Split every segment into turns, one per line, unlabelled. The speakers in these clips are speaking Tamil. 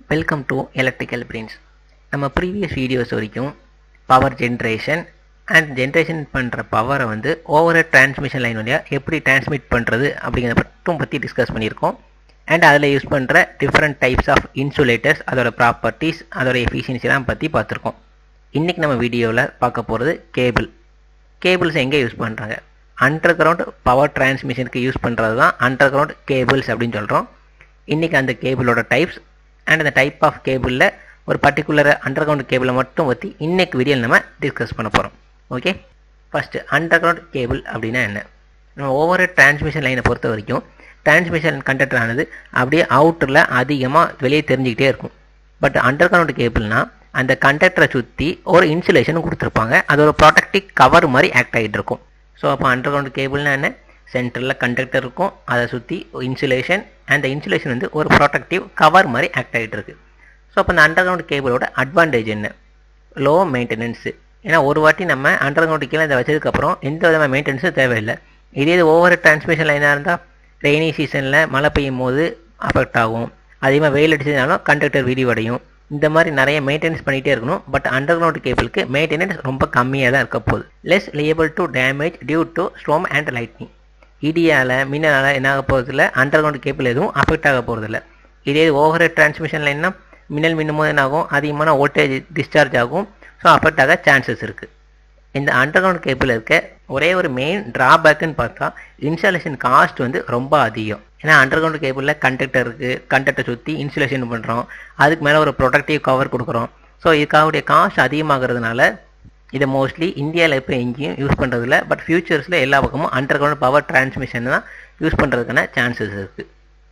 வெல்கம் டு எலக்ட்ரிக்கல் பிரின்ஸ் நம்ம ப்ரீவியஸ் வீடியோஸ் வரைக்கும் பவர் ஜென்ரேஷன் அண்ட் ஜென்ரேஷன் பண்ணுற பவரை வந்து ஓவர் டிரான்ஸ்மிஷன் லைன் வழியாக எப்படி டிரான்ஸ்மிட் பண்ணுறது அப்படிங்கிறத மட்டும் பற்றி டிஸ்கஸ் பண்ணியிருக்கோம் அண்ட் அதில் யூஸ் பண்ணுற டிஃப்ரெண்ட் டைப்ஸ் ஆஃப் இன்சுலேட்டர்ஸ் அதோட ப்ராப்பர்ட்டிஸ் அதோட எஃபிஷியன்சிலாம் பற்றி பார்த்துருக்கோம் இன்றைக்கி நம்ம வீடியோவில் பார்க்க போகிறது கேபிள் கேபிள்ஸ் எங்கே யூஸ் பண்ணுறாங்க அண்டர் கிரவுண்ட் பவர் டிரான்ஸ்மிஷனுக்கு யூஸ் பண்ணுறது தான் அண்டர் கிரவுண்ட் கேபிள்ஸ் அப்படின்னு சொல்கிறோம் இன்றைக்கி அந்த கேபிளோட டைப்ஸ் அண்ட் அந்த டைப் ஆஃப் கேபிளில் ஒரு பர்டிகுலர் அண்டர் கிரவுண்ட் கேபிளை மட்டும் பற்றி இன்னைக்கு வீடியோவில் நம்ம டிஸ்கஸ் பண்ண போகிறோம் okay first underground cable அப்படின்னா என்ன நம்ம ஒவ்வொரு டிரான்ஸ்மிஷன் லைனை பொறுத்த வரைக்கும் டிரான்ஸ்மிஷன் கண்டக்டர் ஆனது அப்படியே அவுட்டரில் அதிகமாக வெளியே தெரிஞ்சுக்கிட்டே இருக்கும் பட் அண்டர் கிரவுண்ட் கேபிள்னால் அந்த கண்டக்டரை சுற்றி ஒரு இன்சுலேஷனும் கொடுத்துருப்பாங்க அது ஒரு ப்ரொடக்டிவ் கவர் மாதிரி ஆக்ட் ஆகிட்டு இருக்கும் ஸோ அப்போ அண்டர் கிரவுண்ட் கேபிள்னா என்ன சென்டரில் கண்டக்டர் இருக்கும் அதை சுற்றி இன்சுலேஷன் அந்த இன்சுலேஷன் வந்து ஒரு ப்ரொடக்டிவ் கவர் மாதிரி ஆக்ட் ஆகிட்டு இருக்கு ஸோ அப்போ அந்த அண்டர் கிரவுண்ட் கேபிளோட அட்வான்டேஜ் என்ன லோ மெயின்டெனன்ஸு ஏன்னா ஒரு வாட்டி நம்ம அண்டர் கிரவுண்ட் கீழே இதை வச்சதுக்கப்புறம் எந்த விதமான மெயின்டெனன்ஸும் தேவையில்லை இதே இது ஒவ்வொரு டிரான்ஸ்மிஷன் லைனாக இருந்தால் ரெய்னி சீசனில் மழை பெய்யும் போது அஃபெக்ட் ஆகும் அதிகமாக வெயில் அடிச்சதுனாலும் கண்டக்டர் விரிவடையும் இந்த மாதிரி நிறைய மெயின்டெனன்ஸ் பண்ணிகிட்டே இருக்கணும் பட் அண்டர் கிரவுண்ட் கேபிளுக்கு மெயின்டெனன்ஸ் ரொம்ப கம்மியாக தான் இருக்க போகுது less liable to damage due to storm and lightning இடியால் மின்னலால் என்ன ஆக போகிறதில்ல அண்டர் கிரவுண்ட் கேபிள் எதுவும் அஃபெக்ட் ஆக போகிறதில்ல இதே ஓவர் டிரான்ஸ்மிஷன் லைன்னா மின்னல் மின்னும் போது என்ன ஆகும் அதிகமான வோல்டேஜ் டிஸ்சார்ஜ் ஆகும் ஸோ அஃபெக்ட் ஆக சான்சஸ் இருக்குது இந்த அண்டர் கிரவுண்ட் கேபிள் இருக்க ஒரே ஒரு மெயின் ட்ராபேக்குன்னு பார்த்தா இன்ஸ்டாலேஷன் காஸ்ட் வந்து ரொம்ப அதிகம் ஏன்னா அண்டர் கிரவுண்ட் கேபிளில் கண்டக்டர் இருக்குது கண்டக்டரை சுற்றி இன்சுலேஷன் பண்ணுறோம் அதுக்கு மேலே ஒரு ப்ரொடக்டிவ் கவர் கொடுக்குறோம் ஸோ இதுக்காக காஸ்ட் அதிகமாகிறதுனால இதை மோஸ்ட்லி இந்தியாவில் இப்போ எங்கேயும் யூஸ் பண்ணுறதில்ல பட் ஃபியூச்சர்ஸில் எல்லா பக்கமும் அண்டர் கிரவுண்ட் பவர் டிரான்ஸ்மிஷன் தான் யூஸ் பண்ணுறதுக்கான சான்சஸ் இருக்குது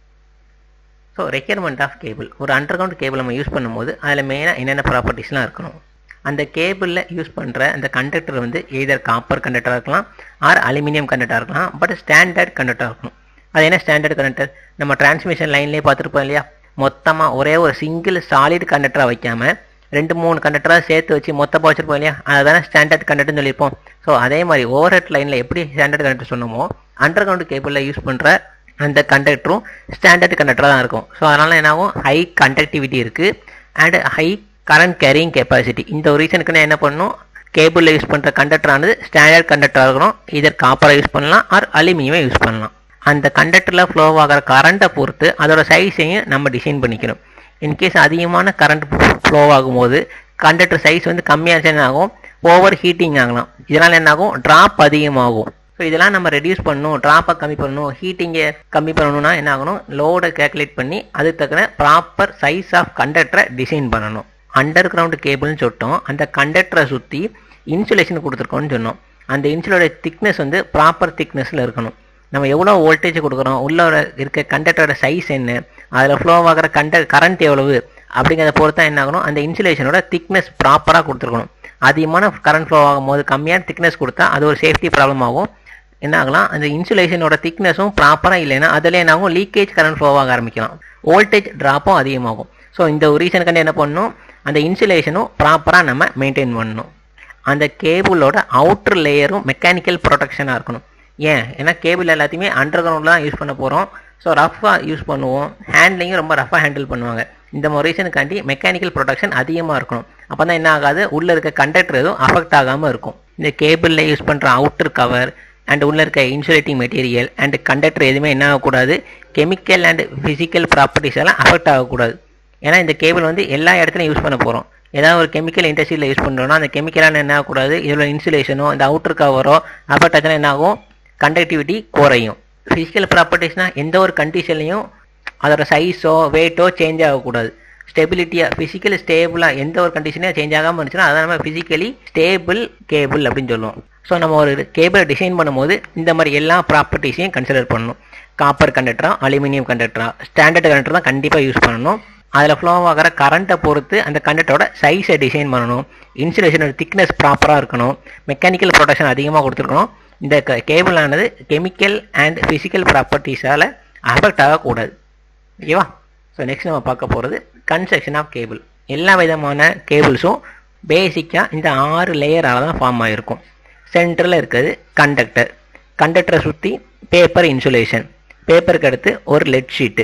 ஸோ ரெக்யர்மெண்ட் ஆஃப் கேபிள் ஒரு அண்டர் கிரவுண்ட் கேபிள் நம்ம யூஸ் பண்ணும்போது அதில் மெயினாக என்னென்ன ப்ராப்பர்ட்டிஸ்லாம் இருக்கணும் அந்த கேபிளில் யூஸ் பண்ணுற அந்த கண்டக்டர் வந்து எய்தர் காப்பர் கண்டக்டராக இருக்கலாம் ஆர் அலுமினியம் கண்டக்டராக இருக்கலாம் பட் ஸ்டாண்டர்ட் கண்டக்டராக இருக்கணும் அது என்ன ஸ்டாண்டர்ட் கண்டக்டர் நம்ம டிரான்ஸ்மிஷன் லைன்லேயே பார்த்துருப்போம் இல்லையா மொத்தமாக ஒரே ஒரு சிங்கிள் சாலிட் கண்டக்டராக வைக்காமல் ரெண்டு மூணு கண்டக்டராக சேர்த்து வச்சு மொத்தமாக வச்சுருப்போம் இல்லையா அதுதானே ஸ்டாண்டர்ட் கண்டக்டர்னு சொல்லியிருப்போம் ஸோ அதே மாதிரி ஓவர் ஹெட் லைனில் எப்படி ஸ்டாண்டர்ட் கண்டக்டர் சொன்னோமோ அண்டர் கிரவுண்ட் கேபிளில் யூஸ் பண்ணுற அந்த கண்டக்டரும் ஸ்டாண்டர்ட் கண்டக்டராக தான் இருக்கும் ஸோ அதனால் என்ன ஆகும் ஹை கண்டக்டிவிட்டி இருக்குது and high current carrying capacity இந்த ஒரு ரீசனுக்கு நான் என்ன பண்ணணும் கேபிளில் யூஸ் பண்ணுற கண்டக்டரானது ஸ்டாண்டர்ட் கண்டக்டராக இருக்கணும் இதர் காப்பரை யூஸ் பண்ணலாம் ஆர் அலுமினியமே யூஸ் பண்ணலாம் அந்த கண்டக்டரில் ஃப்ளோ ஆகிற கரண்ட்டை பொறுத்து அதோட சைஸையும் நம்ம டிசைன் பண்ணிக்கணும் இன்கேஸ் அதிகமான கரண்ட் ஃப்ளோ ஆகும்போது கண்டக்டர் சைஸ் வந்து கம்மியாக என்ன ஆகும் ஓவர் ஹீட்டிங் ஆகலாம் இதனால் என்ன ஆகும் ட்ராப் அதிகமாகும் ஸோ இதெல்லாம் நம்ம ரெடியூஸ் பண்ணணும் ட்ராப்பை கம்மி பண்ணணும் ஹீட்டிங்கை கம்மி பண்ணணும்னா என்ன ஆகணும் லோடை கேல்குலேட் பண்ணி அதுக்கு தக்கன ப்ராப்பர் சைஸ் ஆஃப் கண்டக்டரை டிசைன் பண்ணணும் அண்டர் கிரவுண்ட் கேபிள்னு சொல்லிட்டோம் அந்த கண்டக்டரை சுற்றி இன்சுலேஷன் கொடுத்துருக்கோம்னு சொன்னோம் அந்த இன்சுலோட திக்னஸ் வந்து ப்ராப்பர் திக்னஸில் இருக்கணும் நம்ம எவ்வளோ வோல்டேஜ் கொடுக்குறோம் உள்ள இருக்க கண்டக்டரோட சைஸ் என்ன அதில் ஃப்ளோ ஆகிற கண்ட கரண்ட் எவ்வளவு அப்படிங்கிறத பொறுத்தா என்ன ஆகணும் அந்த இன்சுலேஷனோட திக்னஸ் ப்ராப்பராக கொடுத்துருக்கணும் அதிகமான கரண்ட் ஃப்ளோ ஆகும் போது கம்மியான திக்னஸ் கொடுத்தா அது ஒரு சேஃப்டி ப்ராப்ளம் ஆகும் என்ன ஆகலாம் அந்த இன்சுலேஷனோட திக்னஸும் ப்ராப்பராக இல்லைன்னா அதில் என்ன ஆகும் லீக்கேஜ் கரண்ட் ஃப்ளோ ஆக ஆரம்பிக்கலாம் வோல்டேஜ் ட்ராப்பும் அதிகமாகும் ஸோ இந்த ஒரு ரீசனுக்கு என்ன பண்ணணும் அந்த இன்சுலேஷனும் ப்ராப்பராக நம்ம மெயின்டைன் பண்ணணும் அந்த கேபிளோட அவுட்டர் லேயரும் மெக்கானிக்கல் ப்ரொடெக்ஷனாக இருக்கணும் ஏன் ஏன்னா கேபிள் எல்லாத்தையுமே அண்டர் கிரவுண்டில் தான் யூஸ் பண்ண போகிறோம் ஸோ ரஃபாக யூஸ் பண்ணுவோம் ஹேண்ட்லிங்கும் ரொம்ப ரஃபாக ஹேண்டில் பண்ணுவாங்க இந்த மாதிரி ரீசனுக்காண்டி மெக்கானிக்கல் ப்ரொடெக்ஷன் அதிகமாக இருக்கணும் அப்போ தான் என்ன ஆகாது உள்ளே இருக்க கண்டக்டர் எதுவும் அஃபெக்ட் ஆகாமல் இருக்கும் இந்த கேபிளில் யூஸ் பண்ணுற அவுட்டர் கவர் அண்ட் உள்ளே இருக்க இன்சுலேட்டிங் மெட்டீரியல் அண்ட் கண்டக்டர் எதுவுமே என்ன ஆகக்கூடாது கெமிக்கல் அண்ட் ஃபிசிக்கல் ப்ராப்பர்ட்டிஸ் எல்லாம் அஃபெக்ட் ஆகக்கூடாது ஏன்னா இந்த கேபிள் வந்து எல்லா இடத்துலையும் யூஸ் பண்ண போகிறோம் ஏதாவது ஒரு கெமிக்கல் இண்டஸ்ட்ரியில் யூஸ் பண்ணுறோம்னா அந்த கெமிக்கலான என்ன ஆகக்கூடாது இதில் இன்சுலேஷனோ இந்த அவுட்டர் கவரோ அஃபெக்ட் ஆச்சுன்னா என்ன ஆகும் கண்டக்டிவிட்டி குறையும் ஃபிசிக்கல் ப்ராப்பர்ட்டிஸ்னால் எந்த ஒரு கண்டிஷன்லையும் அதோட சைஸோ வெயிட்டோ சேஞ்ச் ஆகக்கூடாது ஸ்டெபிலிட்டியாக ஃபிசிக்கல் ஸ்டேபிளாக எந்த ஒரு கண்டிஷனையும் சேஞ்ச் ஆகாமல் இருந்துச்சுன்னா அதை நம்ம ஃபிசிக்கலி ஸ்டேபிள் கேபிள் அப்படின்னு சொல்லுவோம் ஸோ நம்ம ஒரு கேபிளை டிசைன் பண்ணும்போது இந்த மாதிரி எல்லா ப்ராப்பர்ட்டிஸையும் கன்சிடர் பண்ணணும் காப்பர் கண்டக்டரா அலுமினியம் கண்டக்டரா ஸ்டாண்டர்ட் கண்டக்டர் தான் கண்டிப்பாக யூஸ் பண்ணணும் அதில் ஃப்ளோ ஆகிற கரண்ட்டை பொறுத்து அந்த கண்டக்டரோட சைஸை டிசைன் பண்ணணும் இன்சுலேஷனோட திக்னஸ் ப்ராப்பராக இருக்கணும் மெக்கானிக்கல் ப்ரொடக்ஷன் அதிகமாக கொடுத்துருக்கணும் இந்த கேபிள் ஆனது கெமிக்கல் அண்ட் ஃபிசிக்கல் ப்ராப்பர்ட்டிஸால் அஃபெக்ட் ஆகக்கூடாது ஓகேவா ஸோ நெக்ஸ்ட் நம்ம பார்க்க போகிறது கன்ஸ்ட்ரக்ஷன் ஆஃப் கேபிள் எல்லா விதமான கேபிள்ஸும் பேசிக்காக இந்த ஆறு லேயரால் தான் ஃபார்ம் ஆகிருக்கும் சென்டரில் இருக்கிறது கண்டக்டர் கண்டக்டரை சுற்றி பேப்பர் இன்சுலேஷன் பேப்பருக்கு அடுத்து ஒரு லெட் ஷீட்டு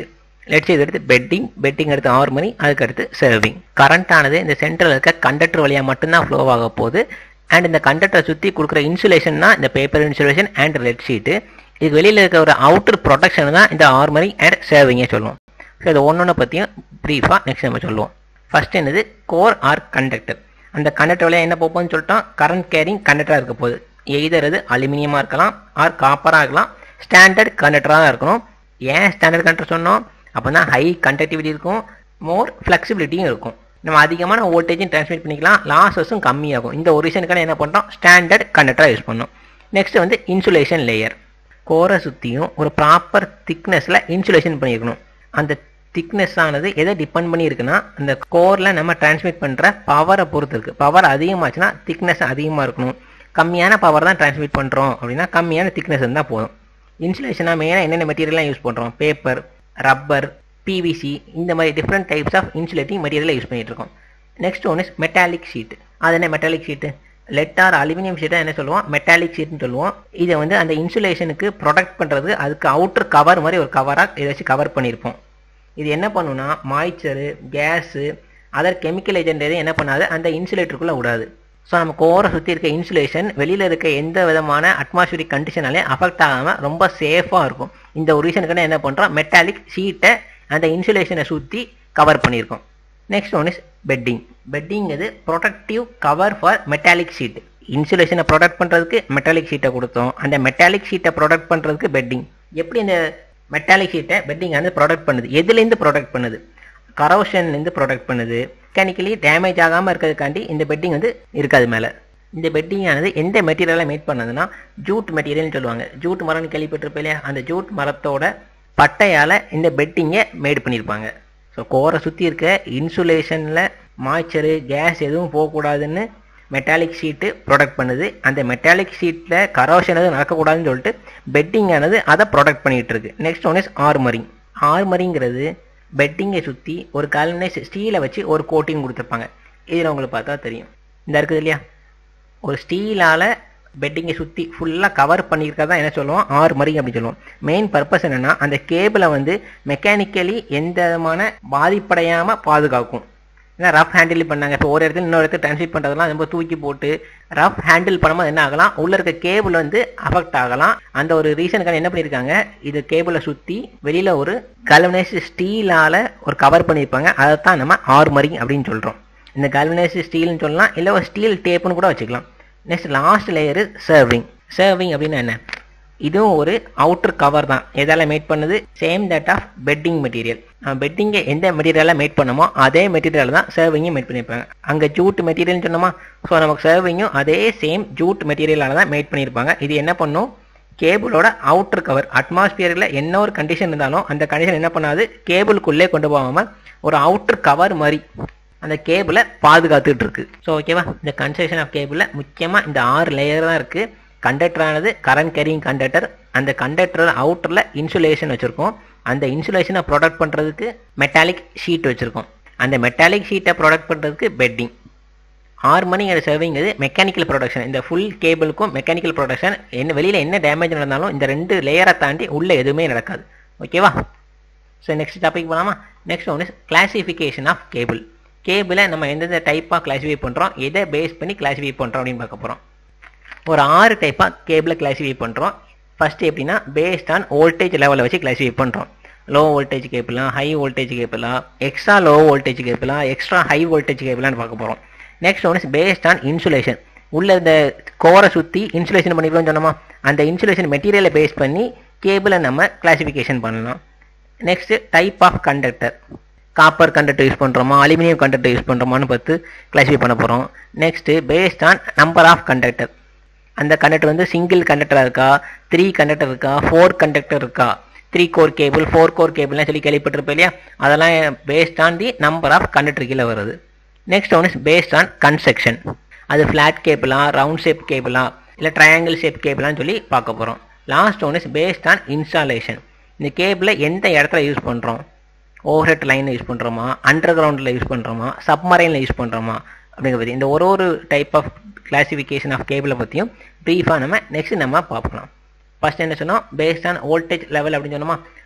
லெட்ஸ் இது எடுத்து பெட்டிங் பெட்டிங் எடுத்து ஆர்மனி அதுக்கு அடுத்து சர்விங் கரண்ட் ஆனது இந்த சென்டரில் இருக்க கண்டக்டர் வழியாக மட்டும்தான் ஃப்ளோ ஆக போகுது அண்ட் இந்த கண்டக்டரை சுற்றி கொடுக்குற இன்சுலேஷன்னா இந்த paper insulation and lead sheet இதுக்கு வெளியில் இருக்க ஒரு அவுட்டர் ப்ரொடெக்ஷன் தான் இந்த ஆர்மனி அண்ட் சர்விங்கே சொல்லுவோம் ஸோ இது ஒன்று பற்றியும் ப்ரீஃபாக நெக்ஸ்ட் நம்ம சொல்லுவோம் ஃபர்ஸ்ட் என்னது கோர் ஆர் கண்டக்டர் அந்த கண்டக்டர் வழியாக என்ன போகுதுன்னு சொல்லிட்டோம் கரண்ட் கேரிங் கண்டக்டராக இருக்க போகுது எய்தர் அது அலுமினியமாக இருக்கலாம் ஆர் காப்பராக இருக்கலாம் ஸ்டாண்டர்ட் கண்டக்டராக தான் இருக்கணும் ஏன் ஸ்டாண்டர்ட் கண்டக்டர் சொன்னோம் அப்போ தான் ஹை கண்டக்டிவிட்டி இருக்கும் மோர் ஃப்ளெக்சிபிலிட்டியும் இருக்கும் நம்ம அதிகமான வோல்டேஜும் ட்ரான்ஸ்மிட் பண்ணிக்கலாம் லாஸஸும் கம்மியாகும் இந்த ஒரு ரீசனுக்கான என்ன பண்ணுறோம் ஸ்டாண்டர்ட் கண்டக்டராக யூஸ் பண்ணோம் நெக்ஸ்ட் வந்து இன்சுலேஷன் லேயர் கோரை சுற்றியும் ஒரு ப்ராப்பர் திக்னஸில் இன்சுலேஷன் பண்ணியிருக்கணும் அந்த திக்னஸ் ஆனது எதை டிபெண்ட் பண்ணி இருக்குன்னா அந்த கோரில் நம்ம டிரான்ஸ்மிட் பண்ணுற பவரை பொறுத்து இருக்கு பவர் அதிகமாச்சுன்னா திக்னஸ் அதிகமாக இருக்கணும் கம்மியான பவர் தான் டிரான்ஸ்மிட் பண்ணுறோம் அப்படின்னா கம்மியான திக்னஸ் இருந்தால் போதும் இன்சுலேஷனாக மெயினாக என்னென்ன மெட்டீரியல்லாம் யூஸ் பண்ணுறோம் பேப்பர் ரப்பர் பிவிசி இந்த மாதிரி டிஃப்ரெண்ட் டைப்ஸ் ஆஃப் இன்சுலேட்டிங் மெட்டீரியலை யூஸ் பண்ணிட்டு இருக்கோம் next one is metallic sheet அது என்ன metallic sheet lead or aluminium ஷீட்டை என்ன சொல்லுவோம் மெட்டாலிக் ஷீட்னு சொல்லுவோம் இதை வந்து அந்த இன்சுலேஷனுக்கு ப்ரொடெக்ட் பண்ணுறது அதுக்கு அவுட்டர் கவர் மாதிரி ஒரு கவராக இதை வச்சு கவர் பண்ணியிருப்போம் இது என்ன பண்ணுன்னா moisture gas other chemical agent எதுவும் என்ன பண்ணாது அந்த இன்சுலேட்டருக்குள்ளே விடாது ஸோ நம்ம கோரை சுற்றி இருக்க இன்சுலேஷன் வெளியில் இருக்க எந்த விதமான அட்மாஸ்பியரிக் கண்டிஷனாலே அஃபெக்ட் ஆகாமல் ரொம்ப சேஃபாக இருக்கும் இந்த ஒரு ரீசனுக்கான என்ன பண்ணுறோம் மெட்டாலிக் ஷீட்டை அந்த இன்சுலேஷனை சுற்றி கவர் பண்ணியிருக்கோம் next one is bedding bedding இது protective cover for metallic sheet இன்சுலேஷனை ப்ரொடக்ட் பண்ணுறதுக்கு மெட்டாலிக் ஷீட்டை கொடுத்தோம் அந்த மெட்டாலிக் ஷீட்டை ப்ரொடக்ட் பண்ணுறதுக்கு பெட்டிங் எப்படி இந்த மெட்டாலிக் ஷீட்டை பெட்டிங் வந்து ப்ரொடக்ட் பண்ணுது எதுலேருந்து ப்ரொடக்ட் பண்ணுது கரோஷன்லேருந்து ப்ரொடக்ட் பண்ணுது மெக்கானிக்கலி டேமேஜ் ஆகாமல் இருக்கிறதுக்காண்டி இந்த பெட்டிங் வந்து இருக்காது மேலே இந்த பெட்டிங் ஆனது எந்த மெட்டீரியலாக மேட் பண்ணதுன்னா ஜூட் மெட்டீரியல்னு சொல்லுவாங்க ஜூட் மரம்னு கேள்விப்பட்டிருப்பேன் இல்லையா அந்த ஜூட் மரத்தோட பட்டையால் இந்த பெட்டிங்கை மேட் பண்ணியிருப்பாங்க ஸோ கோரை சுற்றி இருக்க இன்சுலேஷனில் மாய்ச்சரு கேஸ் எதுவும் போகக்கூடாதுன்னு மெட்டாலிக் ஷீட்டு ப்ரொடக்ட் பண்ணுது அந்த மெட்டாலிக் ஷீட்டில் கரோஷன் எதுவும் நடக்கக்கூடாதுன்னு சொல்லிட்டு பெட்டிங் ஆனது அதை ப்ரொடக்ட் பண்ணிகிட்டு இருக்கு நெக்ஸ்ட் ஒன் இஸ் ஆர்மரிங் ஆர்மரிங்கிறது பெட்டிங்கை சுற்றி ஒரு கால்வனைஸ் ஸ்டீலை வச்சு ஒரு கோட்டிங் கொடுத்துருப்பாங்க இதில் உங்களுக்கு பார்த்தா தெரியும் இந்த இருக்குது இல்லையா ஒரு ஸ்டீலால் பெட்டிங்கை சுற்றி ஃபுல்லாக கவர் பண்ணியிருக்கதான் என்ன சொல்லுவோம் ஆர்மரிங் அப்படின்னு சொல்லுவோம் மெயின் பர்பஸ் என்னென்னா அந்த கேபிளை வந்து மெக்கானிக்கலி எந்த விதமான பாதிப்படையாமல் பாதுகாக்கும் ஏன்னா ரஃப் ஹேண்டில் பண்ணாங்க இப்போ ஒரு இடத்துல இன்னொரு இடத்துல டிரான்ஸ்மிட் பண்ணுறதுலாம் ரொம்ப தூக்கி போட்டு ரஃப் ஹேண்டில் பண்ணும்போது என்ன ஆகலாம் உள்ள இருக்க கேபிள் வந்து அஃபெக்ட் ஆகலாம் அந்த ஒரு ரீசனுக்கான என்ன பண்ணியிருக்காங்க இது கேபிளை சுற்றி வெளியில் ஒரு கல்வனைஸ் ஸ்டீலால் ஒரு கவர் பண்ணியிருப்பாங்க அதை தான் நம்ம ஆர்மரிங் அப்படின்னு சொல்கிறோம் இந்த கல்வனைஸ் ஸ்டீல்னு சொல்லலாம் இல்லை ஒரு ஸ்டீல் டேப்புன்னு கூட வச்சுக்கலாம் next last layer serving serving அப்படின்னா என்ன இதுவும் ஒரு அவுட்டர் கவர் தான் எதால மேட் பண்ணுது same that of bedding material பெட்டிங்கை எந்த மெட்டீரியலாக மேட் பண்ணமோ அதே மெட்டீரியல் தான் சர்விங்கும் மேட் பண்ணியிருப்பாங்க அங்கே ஜூட் மெட்டீரியல்னு சொன்னோமா ஸோ நமக்கு சர்விங்கும் அதே சேம் ஜூட் மெட்டீரியலால் தான் மேட் பண்ணியிருப்பாங்க இது என்ன பண்ணும் கேபிளோட அவுட்டர் கவர் அட்மாஸ்பியரில் என்ன ஒரு கண்டிஷன் இருந்தாலும் அந்த கண்டிஷன் என்ன பண்ணாது கேபிளுக்குள்ளே கொண்டு போகாமல் ஒரு அவுட்டர் கவர் மாதிரி அந்த கேபிளை பாதுகாத்துட்டு இருக்கு ஸோ ஓகேவா இந்த கன்ஸ்ட்ரக்ஷன் ஆஃப் கேபிளில் முக்கியமாக இந்த ஆறு லேயர் தான் இருக்குது கண்டக்டரானது கரண்ட் கேரிங் கண்டக்டர் அந்த கண்டக்டர் அவுட்டரில் இன்சுலேஷன் வச்சுருக்கோம் அந்த இன்சுலேஷனை ப்ரொடக்ட் பண்ணுறதுக்கு மெட்டாலிக் ஷீட் வச்சுருக்கோம் அந்த மெட்டாலிக் ஷீட்டை ப்ரொடக்ட் பண்ணுறதுக்கு பெட்டிங் ஹார்மோனிங்கிற சர்விங் இது மெக்கானிக்கல் ப்ரொடக்ஷன் இந்த ஃபுல் கேபிளுக்கும் மெக்கானிக்கல் ப்ரொடக்ஷன் என்ன வெளியில் என்ன டேமேஜ் நடந்தாலும் இந்த ரெண்டு லேயரை தாண்டி உள்ளே எதுவுமே நடக்காது ஓகேவா ஸோ நெக்ஸ்ட் டாபிக் போகலாமா next one is classification of cable கேபிளை நம்ம எந்தெந்த டைப்பாக கிளாஸிஃபை பண்ணுறோம் எதை பேஸ் பண்ணி கிளாஸிஃபை பண்ணுறோம் அப்படின்னு பார்க்க போகிறோம் ஒரு ஆறு டைப்பாக கேபிளை கிளாஸிஃபை பண்ணுறோம் ஃபர்ஸ்ட் எப்படின்னா பேஸ்ட் ஆன் வோல்டேஜ் லெவலை வச்சு கிளாஸிஃபை பண்ணுறோம் லோ வோல்டேஜ் கேபிளா ஹை வோல்டேஜ் கேபிளா எக்ஸ்ட்ரா லோ வோல்டேஜ் கேபிளா எக்ஸ்ட்ரா ஹை வோல்டேஜ் கேபிளான்னு பார்க்க போகிறோம் next one is based on insulation உள்ள இந்த கோரை சுற்றி இன்சுலேஷன் பண்ணிக்கிறோம்னு சொன்னோமா அந்த இன்சுலேஷன் மெட்டீரியலை பேஸ் பண்ணி கேபிளை நம்ம கிளாஸிஃபிகேஷன் பண்ணலாம் next type of conductor copper conductor use பண்ணுறோமா அலுமினியம் கண்டக்டர் யூஸ் பண்ணுறோமான்னு பார்த்து கிளாஸிஃபை பண்ண போகிறோம் next based on number of conductor அந்த கண்டக்டர் வந்து சிங்கிள் கண்டக்டராக இருக்கா த்ரீ கண்டக்டர் இருக்கா ஃபோர் கண்டக்டர் இருக்கா three core cable four core கேபிள்லாம் சொல்லி கேள்விப்பட்டிருப்போம் இல்லையா அதெல்லாம் based on the number of conductor கீழே வருது next one is based on construction அது ஃப்ளாட் கேபிளா ரவுண்ட் ஷேப் கேபிளா இல்லை ட்ரையாங்கிள் ஷேப் கேபிளான்னு சொல்லி பார்க்க போகிறோம் last one is based on installation இந்த கேபிளை எந்த இடத்துல யூஸ் பண்ணுறோம் ஓவர் ஹெட் லைனில் யூஸ் பண்ணுறோமா அண்டர் கிரவுண்டில் யூஸ் பண்ணுறோமா சப்மரைனில் யூஸ் பண்ணுறோமா அப்படிங்கிற பற்றி இந்த ஒரு ஒரு டைப் ஆஃப் கிளாசிஃபிகேஷன் ஆஃப் கேபிளை பற்றியும் ப்ரீஃபாக நம்ம நெக்ஸ்ட் நம்ம பார்க்கலாம் ஃபர்ஸ்ட் என்ன சொன்னோம் பேஸ்ட் ஆன் வோல்டேஜ் லெவல் அப்படின்னு சொன்னோமா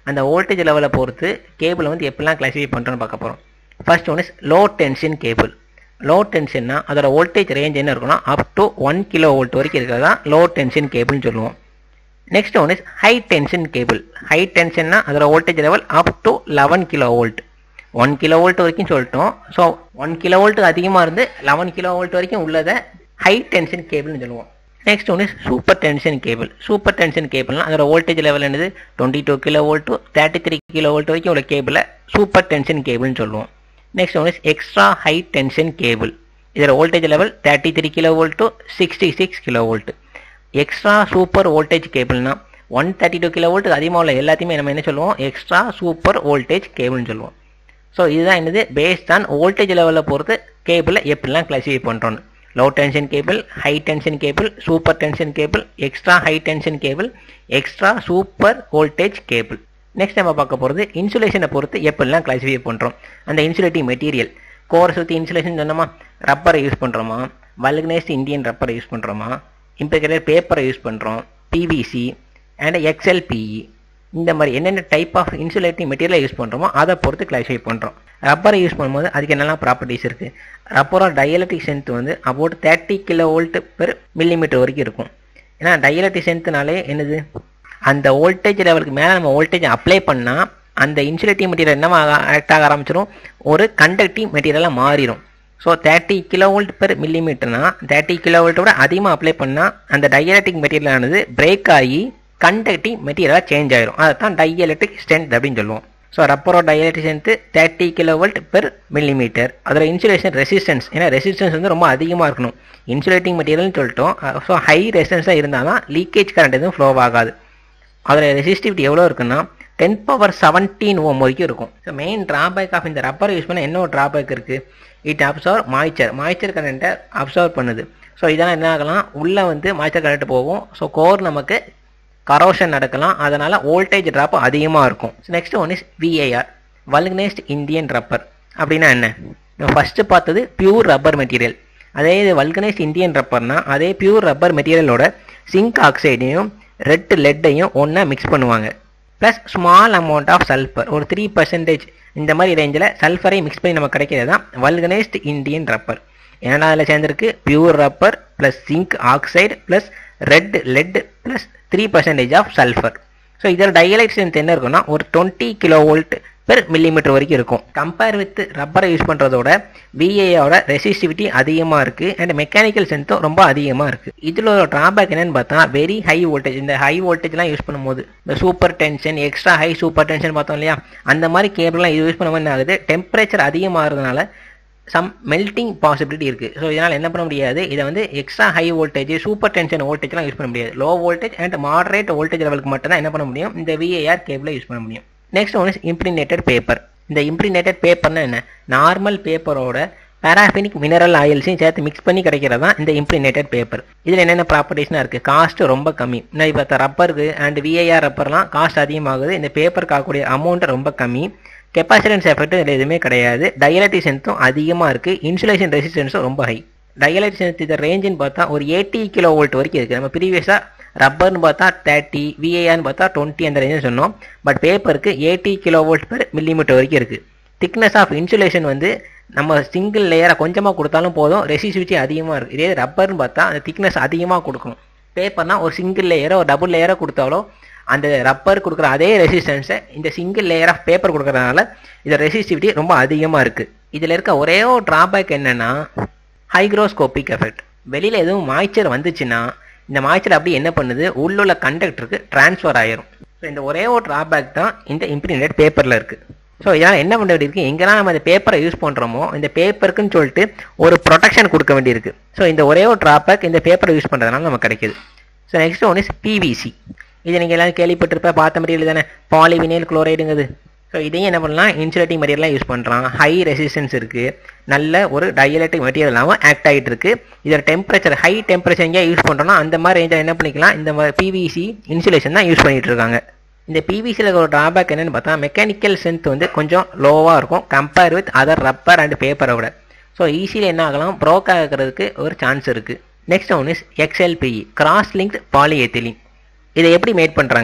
அந்த வோல்டேஜ் லெவலை பொறுத்து கேபிளை வந்து எப்படிலாம் கிளாஸிஃபை பண்ணுறோன்னு பார்க்க போகிறோம் first one is low tension cable low டென்ஷன்னா அதோட வோல்டேஜ் ரேஞ்ச் என்ன இருக்குன்னா up to one kilo volt வரைக்கும் இருக்கிறது தான் லோ டென்ஷன் கேபிள்னு சொல்லுவோம் next one is high tension cable high டென்ஷன்னா அதோட voltage level up to eleven kilo volt one kilo volt வரைக்கும் சொல்லிட்டோம் ஸோ ஒன் கிலோ வோல்ட் அதிகமாக இருந்து லெவன் கிலோ வோல்ட் வரைக்கும் உள்ளதை ஹை டென்ஷன் கேபிள்னு சொல்லுவோம் next one is super tension cable super tension கேபிள்னா அதோட வோல்டேஜ் லெவல் என்னது twenty two kilo volt to thirty three kilo volt வரைக்கும் உள்ள கேபிளை சூப்பர் டென்ஷன் கேபிள்னு சொல்லுவோம் next one is extra high tension cable இதோட voltage level thirty three kilo volt to sixty six kilo volt extra super voltage கேபிள்னா one thirty two kilo volt அதிகமாக உள்ள எல்லாத்தையுமே நம்ம என்ன சொல்லுவோம் எக்ஸ்ட்ரா சூப்பர் வோல்டேஜ் கேபிள்னு சொல்லுவோம் ஸோ இதுதான் என்னது பேஸ்ட் ஆன் வோல்டேஜ் லெவலில் பொறுத்து கேபிளை எப்படிலாம் கிளாஸிஃபை பண்ணுறோன்னு low tension cable high tension cable super tension cable extra high tension cable extra super voltage cable next நம்ம பார்க்க போகிறது இன்சுலேஷனை பொறுத்து எப்படிலாம் கிளாஸிஃபை பண்ணுறோம் அந்த இன்சுலேட்டிங் மெட்டீரியல் கோரை சுற்றி இன்சுலேஷன் சொன்னோமா ரப்பரை யூஸ் பண்ணுறோமா வல்கனைஸ்ட் இந்தியன் ரப்பரை யூஸ் பண்ணுறோமா இம்பெக்டர் பேப்பரை யூஸ் பண்ணுறோம் பிவிசி அண்ட் எக்ஸ்எல்பிஇ இந்த மாதிரி என்னென்ன டைப் ஆஃப் இன்சுலேட்டிங் மெட்டீரியலை யூஸ் பண்ணுறோமோ அதை பொறுத்து கிளாஸிஃபை பண்ணுறோம் ரப்பரை யூஸ் பண்ணும்போது அதுக்கு என்னெல்லாம் ப்ராப்பர்ட்டிஸ் இருக்குது ரப்பரோட டயலட்டிக் ஸ்ட்ரென்த் வந்து about thirty kilo volt per millimetre வரைக்கும் இருக்கும் ஏன்னா டயலட்டிக் ஸ்ட்ரென்த்னாலே என்னது அந்த வோல்டேஜ் லெவலுக்கு மேலே நம்ம வோல்டேஜ் அப்ளை பண்ணால் அந்த இன்சுலேட்டிங் மெட்டீரியல் என்ன ஆக்ட் ஆக ஆரம்பிச்சிடும் ஒரு கண்டக்டிங் மெட்டீரியலாக மாறிடும் so thirty kilo volt per மில்லிமீட்டர்னா தேர்ட்டி கிலோ வோல்ட்டோட அதிகமாக அப்ளை பண்ணால் அந்த டயலட்டிக் மெட்டீரியலானது பிரேக் ஆகி கண்டக்டிங் மெட்டீரியலாக சேஞ்ச் ஆயிரும் அதை தான் டயலக்ட்ரிக் ஸ்ட்ரென்த் அப்படின்னு சொல்லுவோம் ஸோ ரப்பரோ dielectric strength thirty kilo volt per millimetre அதில் இன்சுலேஷன் ரெசிஸ்டன்ஸ் ஏன்னா ரெசிஸ்டன்ஸ் வந்து ரொம்ப அதிகமாக இருக்கணும் இன்சுலேட்டிங் மெட்டீரியல்னு சொல்லிட்டோம் ஸோ ஹை ரெசிஸ்டன்ஸாக இருந்தால் தான் லீக்கேஜ் கரண்ட் எதுவும் ஃப்ளோ ஆகாது அதில் ரெசிஸ்டிவிட்டி எவ்வளோ இருக்குன்னா டென் பவர் செவன்டீன் ஓம் வரைக்கும் இருக்கும் ஸோ மெயின் ட்ராபேக் ஆஃப் இந்த ரப்பர் யூஸ் பண்ண என்ன ஒரு ட்ராபேக் இருக்குது இட் அப்சர்வ் மாய்ச்சர் மாய்ச்சர் கரண்ட்டை அப்சர்வ் பண்ணுது ஸோ இதெல்லாம் என்ன ஆகலாம் உள்ளே வந்து மாய்ச்சர் கரண்ட் போகும் ஸோ கோர் நமக்கு கரோஷன் நடக்கலாம் அதனால் வோல்டேஜ் ட்ராப் அதிகமாக இருக்கும் next one is VAR vulcanised Indian rubber அப்படின்னா என்ன நம்ம ஃபஸ்ட்டு பார்த்தது பியூர் ரப்பர் மெட்டீரியல் அதே இது வல்கனைஸ்ட் இந்தியன் ரப்பர்னா அதே பியூர் ரப்பர் மெட்டீரியலோட சிங்க் ஆக்சைடையும் ரெட் லெட்டையும் ஒன்றா மிக்ஸ் பண்ணுவாங்க plus small amount of sulphur ஒரு த்ரீ பர்சன்டேஜ் இந்த மாதிரி ரேஞ்சில் சல்ஃபரை மிக்ஸ் பண்ணி நம்ம கிடைக்கிறது தான் வல்கனைஸ்ட் இந்தியன் ரப்பர் ஏன்னா அதில் சேர்ந்துருக்கு pure rubber plus zinc oxide plus red lead plus three percentage of sulphur so இதில் டயலைட் ஸ்ட்ரென்த் என்ன இருக்குன்னா ஒரு twenty kilo volt per millimetre வரைக்கும் இருக்கும் கம்பேர் வித் ரப்பரை யூஸ் பண்ணுறதோட விஏயோட ரெசிஸ்டிவிட்டி அதிகமாக இருக்குது அண்ட் மெக்கானிக்கல் ஸ்ட்ரென்த்தும் ரொம்ப அதிகமாக இருக்குது இதில் ஒரு ட்ராபேக் என்னன்னு பார்த்தா வெரி ஹை வோல்டேஜ் இந்த ஹை வோல்டேஜ்லாம் யூஸ் பண்ணும்போது இந்த super tension extra high super tension பார்த்தோம் இல்லையா அந்த மாதிரி கேபிள்லாம் இது யூஸ் பண்ணும்போது என்ன ஆகுது டெம்பரேச்சர் அதிகமாகிறதுனால சம் மெல்டிங் பாசிபிலிட்டி இருக்குது ஸோ இதனால் என்ன பண்ண முடியாது இதை வந்து extra high voltage super tension வோல்டேஜ்லாம் யூஸ் பண்ண முடியாது low voltage and moderate voltage லெவலுக்கு மட்டும் தான் என்ன பண்ண முடியும் இந்த விஏஆர் கேபிளை யூஸ் பண்ண முடியும் next one is impregnated paper இந்த இம்ப்ரினேட்டட் பேப்பர்னா என்ன நார்மல் பேப்பரோட பேராஃபினிக் மினரல் ஆயில்ஸையும் சேர்த்து மிக்ஸ் பண்ணி கிடைக்கிறது தான் இந்த இம்ப்ரினேட்டட் பேப்பர் இதில் என்னென்ன ப்ராப்பர்ட்டிஸ்லாம் இருக்குது காஸ்ட் ரொம்ப கம்மி முன்னாடி பார்த்தா ரப்பருக்கு அண்ட் விஏஆர் ரப்பர்லாம் காஸ்ட் அதிகமாகுது இந்த பேப்பருக்கு ஆகக்கூடிய அமௌண்ட் ரொம்ப கம்மி கெப்பாசிட்டன்ஸ் எஃபெக்ட் இதில் எதுவுமே கிடையாது டயலட்டிக் ஸ்ட்ரென்த்தும் அதிகமாக இருக்குது இன்சுலேஷன் ரெசிஸ்டன்ஸும் ரொம்ப ஹை டயலட்டிக் ஸ்ட்ரென்த் இந்த ரேஞ்சுன்னு பார்த்தா ஒரு எயிட்டி கிலோ வோல்ட் வரைக்கும் இருக்குது நம்ம ப்ரீவியஸாக ரப்பர்னு பார்த்தா தேர்ட்டி விஏஆர்னு பார்த்தா டுவெண்ட்டி அந்த ரேஞ்சு சொன்னோம் பட் பேப்பருக்கு eighty kilo volt per millimetre வரைக்கும் இருக்குது திக்னஸ் ஆஃப் இன்சுலேஷன் வந்து நம்ம சிங்கிள் லேயராக கொஞ்சமாக கொடுத்தாலும் போதும் ரெசிஸ்டிவிட்டி அதிகமாக இருக்குது இதே ரப்பர்னு பார்த்தா அந்த திக்னஸ் அதிகமாக கொடுக்கணும் பேப்பர்னா ஒரு சிங்கிள் லேயரோ ஒரு டபுள் லேயரோ கொடுத்தாலோ அந்த ரப்பர் கொடுக்குற அதே ரெசிஸ்டன்ஸை இந்த சிங்கிள் லேயர் ஆஃப் பேப்பர் கொடுக்கறதுனால இது ரெசிஸ்டிவிட்டி ரொம்ப அதிகமாக இருக்குது இதில் இருக்க ஒரே ஒரு ட்ராபேக் என்னென்னா ஹைக்ரோஸ்கோபிக் எஃபெக்ட் வெளியில் எதுவும் மாய்ச்சர் வந்துச்சுன்னா இந்த மாய்ச்சர் அப்படி என்ன பண்ணுது உள்ளுள்ள கண்டக்டருக்கு டிரான்ஸ்ஃபர் ஆயிரும் ஸோ இந்த ஒரே ஒரு ட்ராபேக் தான் இந்த இம்ப்ரிண்டட் பேப்பரில் இருக்குது ஸோ இதனால் என்ன பண்ண வேண்டியிருக்கு எங்கெல்லாம் நம்ம இந்த பேப்பரை யூஸ் பண்ணுறோமோ இந்த பேப்பருக்குன்னு சொல்லிட்டு ஒரு ப்ரொடெக்ஷன் கொடுக்க வேண்டியிருக்கு ஸோ இந்த ஒரே ஒரு ட்ராபேக் இந்த பேப்பரை யூஸ் பண்ணுறதுனால நமக்கு கிடைக்குது so next one is PVC இது நீங்கள் எல்லாரும் கேள்விப்பட்டிருப்ப பார்த்த மெட்டீரியல் தானே பாலிவினைல் குளோரைடுங்குது ஸோ இதையும் என்ன பண்ணலாம் இன்சுலேட்டிங் மெட்டீரியலாக யூஸ் பண்ணுறான் ஹை ரெசிஸ்டன்ஸ் இருக்குது நல்ல ஒரு டயலெக்ட்ரிக் மெட்டீரியலாகவும் ஆக்ட் ஆகிட்டு இருக்கு இதில் டெம்பரேச்சர் ஹை டெம்பரேச்சர் எங்கேயா யூஸ் பண்ணுறோம்னா அந்த மாதிரி ரேஞ்சில் என்ன பண்ணிக்கலாம் இந்த பிவிசி இன்சுலேஷன் தான் யூஸ் பண்ணிட்டு இருக்காங்க இந்த பிவிசியில் ஒரு ட்ராபேக் என்னன்னு பார்த்தா மெக்கானிக்கல் ஸ்ட்ரென்த் வந்து கொஞ்சம் லோவாக இருக்கும் compare with other rubber and பேப்பரை விட ஸோ ஈஸியில் என்ன ஆகலாம் ப்ரோக் ஆகிறதுக்கு ஒரு சான்ஸ் இருக்குது next one is XLPE cross link polyethylene இதை எப்படி மேட் பண்ணுறாங்க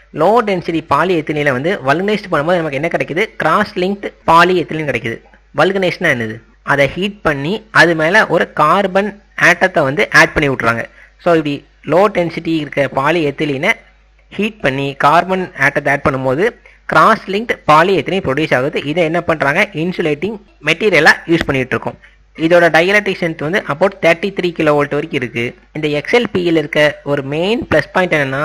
லோ டென்சிட்டி பாலி எத்திலினில் வந்து வல்கனைஸ்ட் பண்ணும்போது நமக்கு என்ன கிடைக்குது கிராஸ் லிங்க்ட் பாலி எத்திலின் கிடைக்குது வல்கனைஸ்ட்னா என்னது அதை ஹீட் பண்ணி அது மேலே ஒரு கார்பன் ஆட்டத்தை வந்து ஆட் பண்ணி விட்றாங்க ஸோ இப்படி லோ டென்சிட்டி இருக்க பாலி எத்திலினை ஹீட் பண்ணி கார்பன் ஆட்டத்தை ஆட் பண்ணும்போது cross linked polyethylene produce ஆகுது இதை என்ன பண்ணுறாங்க இன்சுலேட்டிங் மெட்டீரியலாக யூஸ் பண்ணிட்டு இருக்கோம் இதோட டைஎலக்ட்ரிக் ஸ்ட்ரென்த் வந்து about thirty three kilo volt வரைக்கும் இருக்குது இந்த எக்ஸ்எல்பியில் இருக்க ஒரு மெயின் ப்ளஸ் பாயிண்ட் என்னென்னா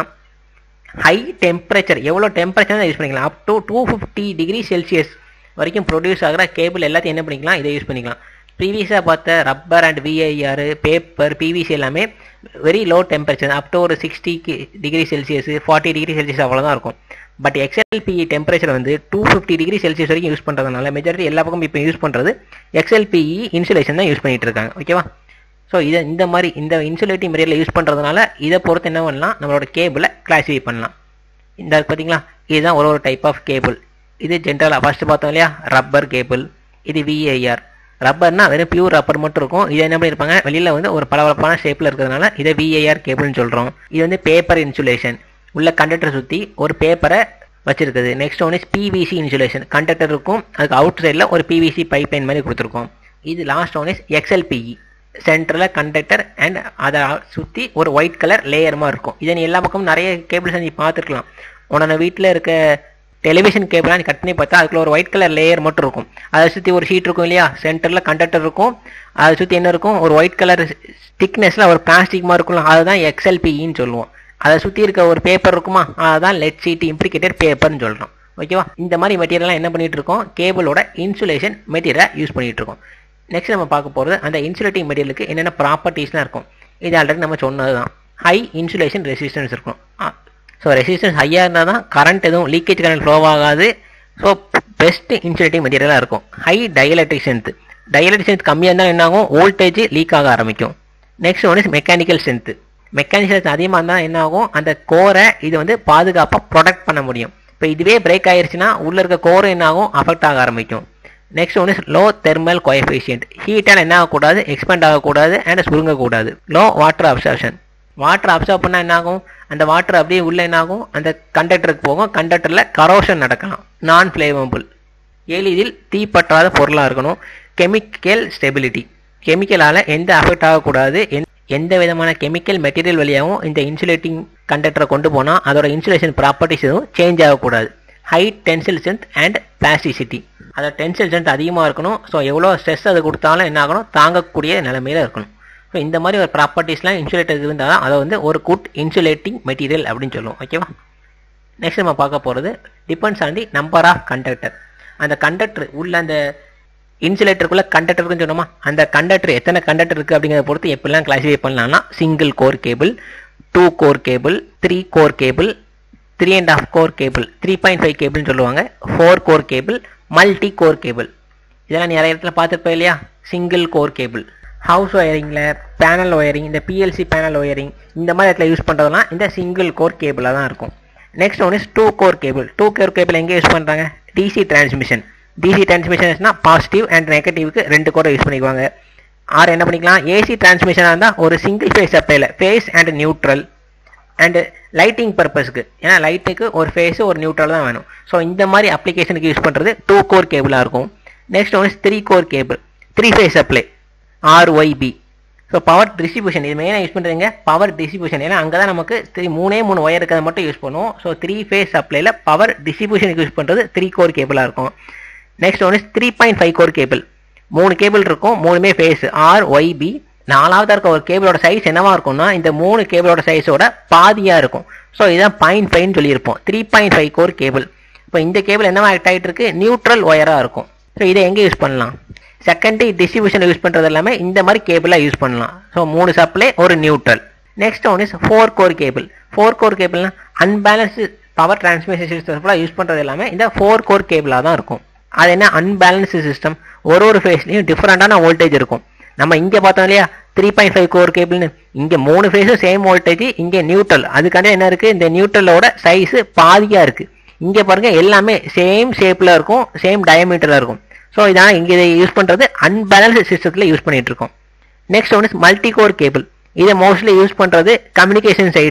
ஹை டெம்பரேச்சர் எவ்வளோ டெம்பரேச்சர் தான் யூஸ் பண்ணிக்கலாம் up to two fifty degree Celsius வரைக்கும் ப்ரொடியூஸ் ஆகிற கேபிள் எல்லாத்தையும் என்ன பண்ணிக்கலாம் இதை யூஸ் பண்ணிக்கலாம் ப்ரீவியஸாக பார்த்த rubber and VIR paper PVC எல்லாமே very low temperature up to ஒரு sixty degree Celsius forty degree Celsius அவ்வளோதான் இருக்கும் பட் எக்ஸ்எல்பி டெம்பரேச்சர் வந்து டூ ஃபிஃப்டி டிகிரி செல்சியஸ் வரைக்கும் யூஸ் பண்ணுறதுனால மெஜாரிட்டி எல்லா பக்கம் இப்போ யூஸ் பண்ணுறது எக்ஸ்எல்பிஇ இன்சுலேஷன் தான் யூஸ் பண்ணிட்டு இருக்காங்க ஓகேவா ஸோ இதை இந்த மாதிரி இந்த இன்சுலேட்டிங் மெட்டீரியல் யூஸ் பண்ணுறதுனால இதை பொறுத்து என்ன பண்ணலாம் நம்மளோட கேபிளை கிளாஸிஃபை பண்ணலாம் இந்த பார்த்தீங்களா இதுதான் ஒரு ஒரு டைப் ஆஃப் கேபிள் இது ஜென்ரலாக ஃபஸ்ட்டு பார்த்தோம் இல்லையா ரப்பர் கேபிள் இது விஏஆர் ரப்பர்னா வெறும் பியூர் ரப்பர் மட்டும் இருக்கும் இதை என்ன பண்ணியிருப்பாங்க வெளியில் வந்து ஒரு பளபளப்பான ஷேப்பில் இருக்கிறதுனால இதை விஏஆர் கேபிள்னு சொல்கிறோம் இது வந்து பேப்பர் இன்சுலேஷன் உள்ள கண்டக்டர் சுற்றி ஒரு பேப்பரை வச்சிருக்குது next one is PVC insulation conductor இருக்கும் அதுக்கு அவுட் சைடில் ஒரு பிவிசி பைப் லைன் மாதிரி கொடுத்துருக்கோம் இது லாஸ்ட் ஒன் இஸ் எக்ஸ்எல்பிஇ சென்டரில் கண்டக்டர் அண்ட் அதை சுற்றி ஒரு ஒயிட் கலர் லேயர் மாதிரி இருக்கும் இதை நீ எல்லா பக்கமும் நிறைய கேபிள்ஸ் நீ பார்த்துருக்கலாம் உன்னோட வீட்டில் இருக்க டெலிவிஷன் கேபிளாக நீ கட் பண்ணி பார்த்தா அதுக்குள்ள ஒரு ஒயிட் கலர் லேயர் மட்டும் இருக்கும் அதை சுற்றி ஒரு ஷீட் இருக்கும் இல்லையா சென்டரில் கண்டக்டர் இருக்கும் அதை சுற்றி என்ன இருக்கும் ஒரு ஒயிட் கலர் திக்னஸில் ஒரு பிளாஸ்டிக் மாதிரி இருக்கும்ல அதுதான் எக்ஸ்எல்பிஇன்னு சொல்லுவோம் அதை சுற்றி இருக்க ஒரு பேப்பர் இருக்குமா அதுதான் லெட் சீட் இம்ப்ளிகேட்டட் பேப்பர்னு சொல்கிறோம் ஓகேவா இந்த மாதிரி மெட்டீரியல்லாம் என்ன பண்ணிட்டு இருக்கோம் கேபிளோட இன்சுலேஷன் மெட்டீரியலை யூஸ் பண்ணிட்டு இருக்கோம் நெக்ஸ்ட் நம்ம பார்க்க போகிறது அந்த இன்சுலேட்டிங் மெட்டீரியலுக்கு என்னென்ன ப்ராப்பர்ட்டிஸ்லாம் இருக்கும் இது ஆல்ரெடி நம்ம சொன்னது தான் ஹை இன்சுலேஷன் ரெசிஸ்டன்ஸ் இருக்கும் ஸோ ரெசிஸ்டன்ஸ் ஹையாக இருந்தால் தான் கரண்ட் எதுவும் லீக்கேஜ் கரண்ட் ஃப்ளோ ஆகாது ஸோ பெஸ்ட் இன்சுலேட்டிங் மெட்டீரியலாக இருக்கும் high dielectric strength dielectric strength கம்மியாக இருந்தால் என்ன ஆகும் வோல்டேஜ் லீக் ஆக ஆரம்பிக்கும் next one is mechanical strength mechanical strength அதிகமாக இருந்தால் என்ன ஆகும் அந்த கோரை இது வந்து பாதுகாப்பாக ப்ரொடெக்ட் பண்ண முடியும் இப்போ இதுவே பிரேக் ஆயிருச்சுன்னா உள்ளே இருக்க கோரை என்ன ஆகும் அஃபெக்ட் ஆக ஆரம்பிக்கும் next one is low thermal coefficient ஹீட்டால் என்ன ஆகக்கூடாது எக்ஸ்பெண்ட் ஆகக்கூடாது அண்ட் சுருங்கக்கூடாது low water absorption water absorb பண்ணால் என்ன ஆகும் அந்த வாட்டர் அப்படியே உள்ள என்ன ஆகும் அந்த கண்டக்டருக்கு போகும் கண்டக்டரில் கரோஷன் நடக்கலாம் நான் ஃப்ளேவபிள் எளிதில் தீப்பற்றாத பொருளாக இருக்கணும் கெமிக்கல் ஸ்டெபிலிட்டி கெமிக்கலால் எந்த அஃபெக்ட் ஆகக்கூடாது எந்த விதமான கெமிக்கல் மெட்டீரியல் வழியாகவும் இந்த இன்சுலேட்டிங் கண்டக்டரை கொண்டு போனால் அதோட இன்சுலேஷன் ப்ராப்பர்ட்டிஸ் எதுவும் சேஞ்ச் ஆகக்கூடாது high tensile strength and plasticity அதோட டென்சில் ஸ்ட்ரென்த் அதிகமாக இருக்கணும் ஸோ எவ்வளோ ஸ்ட்ரெஸ் அது கொடுத்தாலும் என்ன ஆகணும் தாங்கக்கூடிய நிலைமையில் இருக்கணும் ஸோ இந்த மாதிரி ஒரு ப்ராப்பர்ட்டிஸ்லாம் இன்சுலேட்டர் இருந்தால் தான் அதை வந்து ஒரு குட் இன்சுலேட்டிங் மெட்டீரியல் அப்படின்னு சொல்லுவோம் ஓகேவா நெக்ஸ்ட் நம்ம பார்க்க போகிறது depends on the number of conductor அந்த கண்டக்டர் உள்ள அந்த இன்சுலேட்டருக்குள்ள கண்டக்டர் இருக்குன்னு சொன்னோமா அந்த கண்டக்டர் எத்தனை கண்டக்டர் இருக்குது அப்படிங்கிறத பொறுத்து எப்படிலாம் கிளாஸிஃபை பண்ணலாம்னா single core cable two core cable three core cable three and half core cable three point five கேபிள்னு சொல்லுவாங்க four core cable multi core cable இதெல்லாம் நிறைய இடத்துல பார்த்துருப்போம் இல்லையா சிங்கிள் கோர் கேபிள் ஹவுஸ் ஒயரிங்கில் பேனல் ஒயரிங் இந்த பிஎல்சி பேனல் ஒயரிங் இந்த மாதிரி இடத்துல யூஸ் பண்ணுறதுலாம் இந்த சிங்கிள் கோர் கேபிளாக தான் இருக்கும் next one is two core cable two core cable எங்கே யூஸ் பண்ணுறாங்க டிசி டிரான்ஸ்மிஷன் டிசி டிரான்ஸ்மிஷன்ஸ்னா பாசிட்டிவ் அண்ட் நெகட்டிவ்க்கு ரெண்டு கோரை யூஸ் பண்ணிக்குவாங்க ஆர் என்ன பண்ணிக்கலாம் ஏசி டிரான்ஸ்மிஷனாக இருந்தால் ஒரு சிங்கிள் ஃபேஸ் சப்ளைல phase and neutral and lighting பர்பஸ்க்கு ஏன்னா லைட்டுக்கு ஒரு ஃபேஸு ஒரு நியூட்ரல் தான் வேணும் ஸோ இந்த மாதிரி அப்ளிகேஷனுக்கு யூஸ் பண்ணுறது டூ கோர் கேபிளாக இருக்கும் next one is three core cable three phase supply RYB so power distribution இது மெயினாக யூஸ் பண்ணுறதுங்க பவர் டிஸ்ட்ரிபியூஷன் ஏன்னா அங்கே தான் நமக்கு த்ரீ மூணே மூணு ஒயர் இருக்கிறத மட்டும் யூஸ் பண்ணுவோம் ஸோ த்ரீ ஃபேஸ் சப்ளைல பவர் டிஸ்ட்ரிபியூஷனுக்கு யூஸ் பண்ணுறது த்ரீ கோர் கேபிளாக இருக்கும் next one is three point five core cable மூணு கேபிள் இருக்கும் மூணுமே ஃபேஸ் ஆர் ஒய்பி நாலாவது இருக்க ஒரு கேபிளோட சைஸ் என்னவா இருக்கும்னா இந்த மூணு கேபிளோட சைஸோட பாதியாக இருக்கும் ஸோ இதான் பாயிண்ட் ஃபைவ்னு சொல்லியிருப்போம் three point five core cable இப்போ இந்த கேபிள் என்னவா ஆக்ட் ஆகிட்டு இருக்கு நியூட்ரல் ஒயராக இருக்கும் ஸோ இதை எங்கே யூஸ் பண்ணலாம் செகண்டரி டிஸ்ட்ரிபியூஷன் யூஸ் பண்ணுறது எல்லாமே இந்த மாதிரி கேபிளாக யூஸ் பண்ணலாம் ஸோ மூணு சப்ளை ஒரு neutral next one is four core cable four core கேபிள்னா unbalanced power transmission system use பண்ணுறது எல்லாமே இந்த ஃபோர் கோர் கேபிளாக தான் இருக்கும் அது என்ன அன்பேலன்ஸ்டு சிஸ்டம் ஒரு ஒரு ஃபேஸ்லையும் டிஃப்ரெண்டான வோல்டேஜ் இருக்கும் நம்ம இங்கே பார்த்தோம் இல்லையா த்ரீ பாயிண்ட் ஃபைவ் கோர் கேபிள்னு இங்கே மூணு ஃபேஸும் சேம் வோல்டேஜ் இங்கே நியூட்ரல் அதுக்காண்டி என்ன இருக்குது இந்த நியூட்ரலோட சைஸு பாதியாக இருக்குது இங்கே பாருங்க எல்லாமே சேம் ஷேப்பில் இருக்கும் சேம் டயமீட்டரில் இருக்கும் ஸோ இதான் இங்கே இதை யூஸ் பண்ணுறது அன்பேலன்ஸ்டு சிஸ்டத்தில் யூஸ் பண்ணிட்டு இருக்கோம் next one is multi core cable இதை மோஸ்ட்லி யூஸ் பண்ணுறது communication side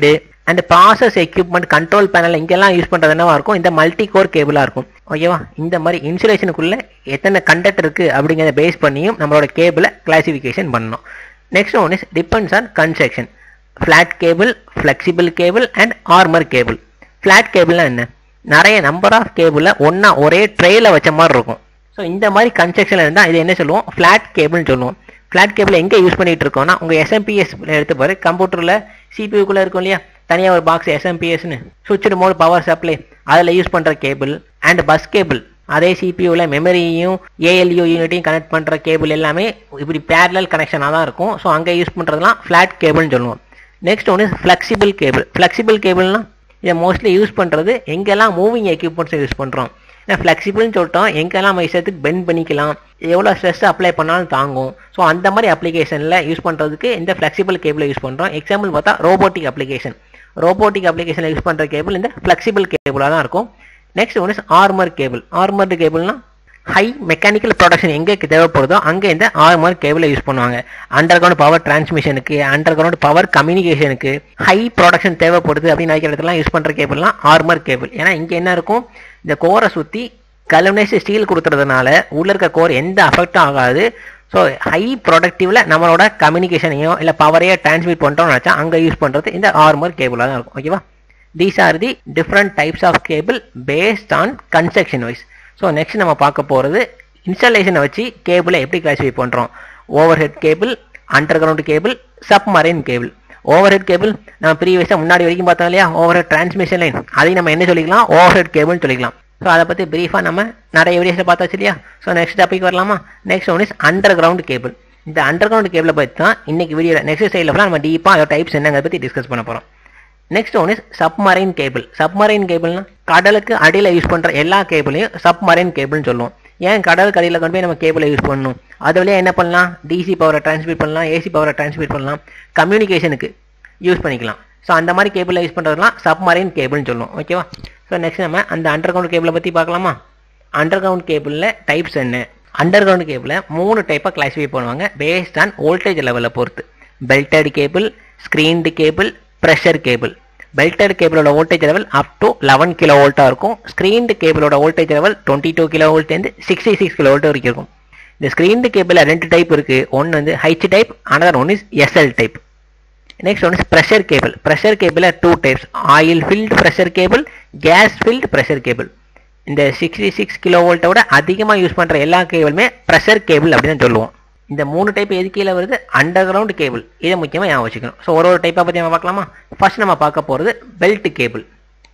and process equipment control panel இங்கெல்லாம் யூஸ் பண்ணுறது என்னவா இருக்கும் இந்த மல்டி கோர் கேபிளாக இருக்கும் ஓகேவா இந்த மாதிரி இன்சுலேஷனுக்குள்ள எத்தனை கண்டக்டர் இருக்குது அப்படிங்கிறத பேஸ் பண்ணியும் நம்மளோட கேபிளை கிளாசிஃபிகேஷன் பண்ணணும் next one is depends on construction flat cable flexible cable and armour cable flat கேபிள்னா என்ன நிறைய நம்பர் ஆஃப் கேபிளை ஒன்றா ஒரே ட்ரேயில் வச்ச மாதிரி இருக்கும் ஸோ இந்த மாதிரி கன்ஸ்ட்ரக்ஷனில் இருந்தால் இது என்ன சொல்லுவோம் ஃப்ளாட் கேபிள்னு சொல்லுவோம் ஃப்ளாட் கேபிள் எங்கே யூஸ் பண்ணிட்டு இருக்கோம்னா உங்கள் எஸ்எம்பிஎஸ் எடுத்து பாரு கம்ப்யூட்டரில் சிபியூக்குள்ளே இருக்கும் இல்லையா தனியாக ஒரு பாக்ஸ் எஸ்எம்பிஎஸ்னு சுவிட்சடு மோட் பவர் சப்ளை அதில் யூஸ் பண்ணுற கேபிள் அண்ட் பஸ் கேபிள் அதே சிபியூவில் மெமரியும் ஏஎல்யூ யூனிட்டையும் கனெக்ட் பண்ணுற கேபிள் எல்லாமே இப்படி பேரலல் கனெக்ஷனாக தான் இருக்கும் ஸோ அங்கே யூஸ் பண்ணுறதுலாம் ஃப்ளாட் கேபிள்னு சொல்லுவோம் நெக்ஸ்ட் ஒன்று ஃப்ளெக்சிபிள் கேபிள் ஃப்ளெக்சிபிள் கேபிள்னா இதை மோஸ்ட்லி யூஸ் பண்ணுறது எங்கெல்லாம் மூவிங் எக்யூப்மெண்ட்ஸ் யூஸ் பண்ணுறோம் ஏன்னா ஃப்ளெக்சிபிள்னு சொல்லிட்டோம் எங்கெல்லாம் நம்ம இஷ்டத்துக்கு பெண்ட் பண்ணிக்கலாம் எவ்வளோ ஸ்ட்ரெஸ் அப்ளை பண்ணாலும் தாங்கும் ஸோ அந்த மாதிரி அப்ளிகேஷனில் யூஸ் பண்ணுறதுக்கு இந்த ஃப்ளெக்சிபிள் கேபிளை யூஸ் பண்ணுறோம் எக்ஸாம்பிள் பார்த்தா ரோபோட்டிக் அப்ளிகேஷன் ரோபோட்டிக் அப்ளிகேஷனில் யூஸ் பண்ணுற கேபிள் இந்த ஃப்ளெக்சிபிள் கேபிளாக தான் இருக்கும் next one is armour cable armour கேபிள்னா ஹை மெக்கானிக்கல் ப்ரொடக்ஷன் எங்கே தேவைப்படுதோ அங்கே இந்த ஆர்மர் கேபிளை யூஸ் பண்ணுவாங்க அண்டர் கிரவுண்ட் பவர் டிரான்ஸ்மிஷனுக்கு அண்டர் கிரவுண்ட் பவர் கம்யூனிகேஷனுக்கு ஹை ப்ரொடக்ஷன் தேவைப்படுது அப்படின்னு நினைக்கிற இடத்துல யூஸ் பண்ணுற கேபிள்லாம் ஆர்மர் கேபிள் ஏன்னா இங்கே என்ன இருக்கும் இந்த கோரை சுற்றி கலுமினைஸ் ஸ்டீல் கொடுத்துறதுனால உள்ள இருக்க கோர் எந்த அஃபெக்டும் ஆகாது ஸோ ஹை ப்ரொடக்டிவ்ல நம்மளோட கம்யூனிகேஷனையோ இல்லை பவரையோ டிரான்ஸ்மிட் பண்ணுறோம்னு நினச்சா அங்கே யூஸ் பண்ணுறது இந்த ஆர்மர் கேபிளாக தான் இருக்கும் ஓகேவா these are the different types of cable based on construction wise so next நம்ம பார்க்க போகிறது இன்ஸ்டாலேஷனை வச்சு கேபிளை எப்படி கிளாஸிஃபை பண்ணுறோம் overhead cable underground cable submarine cable overhead cable நம்ம ப்ரீவியஸாக முன்னாடி வரைக்கும் பார்த்தோம் இல்லையா ஓவர் ஹெட் டிரான்ஸ்மிஷன் லைன் அதையும் நம்ம என்ன சொல்லிக்கலாம் ஓவர் ஹெட் கேபிள்னு சொல்லிக்கலாம் ஸோ அதை பற்றி ப்ரீஃபாக நம்ம நிறைய வீடியோஸில் பார்த்தாச்சு இல்லையா ஸோ நெக்ஸ்ட் டாபிக் வரலாமா next one is underground cable இந்த அண்டர் கிரவுண்ட் கேபிளை பற்றி தான் இன்னைக்கு வீடியோவில் நெக்ஸ்ட் சைடில் நம்ம டீப்பாக அதோட டைப்ஸ் என்னங்கிறத பற்றி டிஸ்கஸ் பண்ண போகிறோம் next one is submarine cable submarine கேபிள்னா கடலுக்கு அடியில் யூஸ் பண்ணுற எல்லா கேபிளையும் சப்மரைன் கேபிள்னு சொல்லுவோம் ஏன் கடலுக்கு அடியில் கொண்டு போய் நம்ம கேபிளை யூஸ் பண்ணணும் அது வழியாக என்ன பண்ணலாம் டிசி பவரை டிரான்ஸ்மிட் பண்ணலாம் ஏசி பவரை டிரான்ஸ்மிட் பண்ணலாம் கம்யூனிகேஷனுக்கு யூஸ் பண்ணிக்கலாம் ஸோ அந்த மாதிரி கேபிளை யூஸ் பண்ணுறதுலாம் சப்மரைன் கேபிள்னு சொல்லுவோம் ஓகேவா ஸோ நெக்ஸ்ட் நம்ம அந்த அண்டர் கிரவுண்ட் கேபிளை பற்றி பார்க்கலாமா அண்டர் கிரவுண்ட் கேபிளில் டைப்ஸ் என்ன அண்டர் கிரவுண்ட் கேபிளை மூணு டைப்பாக கிளாஸிஃபை பண்ணுவாங்க பேஸ்ட் ஆன் வோல்டேஜ் லெவலில் பொறுத்து belted cable screened cable pressure cable belted கேபிளோட voltage level up to eleven kilo வோல்ட்டாக இருக்கும் ஸ்க்ரீன்டு கேபிளோட voltage level twenty two kilo வோல்ட்லேருந்து சிக்ஸ்டி சிக்ஸ் கிலோ வோல்ட் வரைக்கும் இருக்கும் இந்த ஸ்க்ரீன்டு கேபிளில் ரெண்டு டைப் இருக்குது ஒன்று வந்து H type another one is SL type next one is pressure cable pressure கேபிளில் two types oil filled pressure cable gas filled pressure cable இந்த சிக்ஸ்டி சிக்ஸ் கிலோ வோல்ட்டோட அதிகமாக யூஸ் பண்ணுற எல்லா கேபிளுமே ப்ரெஷர் கேபிள் அப்படின்னு சொல்லுவோம் இந்த மூணு டைப் எது கீழே வருது அண்டர் கிரவுண்ட் கேபிள் இதை முக்கியமாக ஞாபகம் வச்சுக்கணும் ஸோ ஒரு ஒரு டைப்பை பற்றி நம்ம பார்க்கலாமா ஃபர்ஸ்ட் நம்ம பார்க்க போகிறது belt cable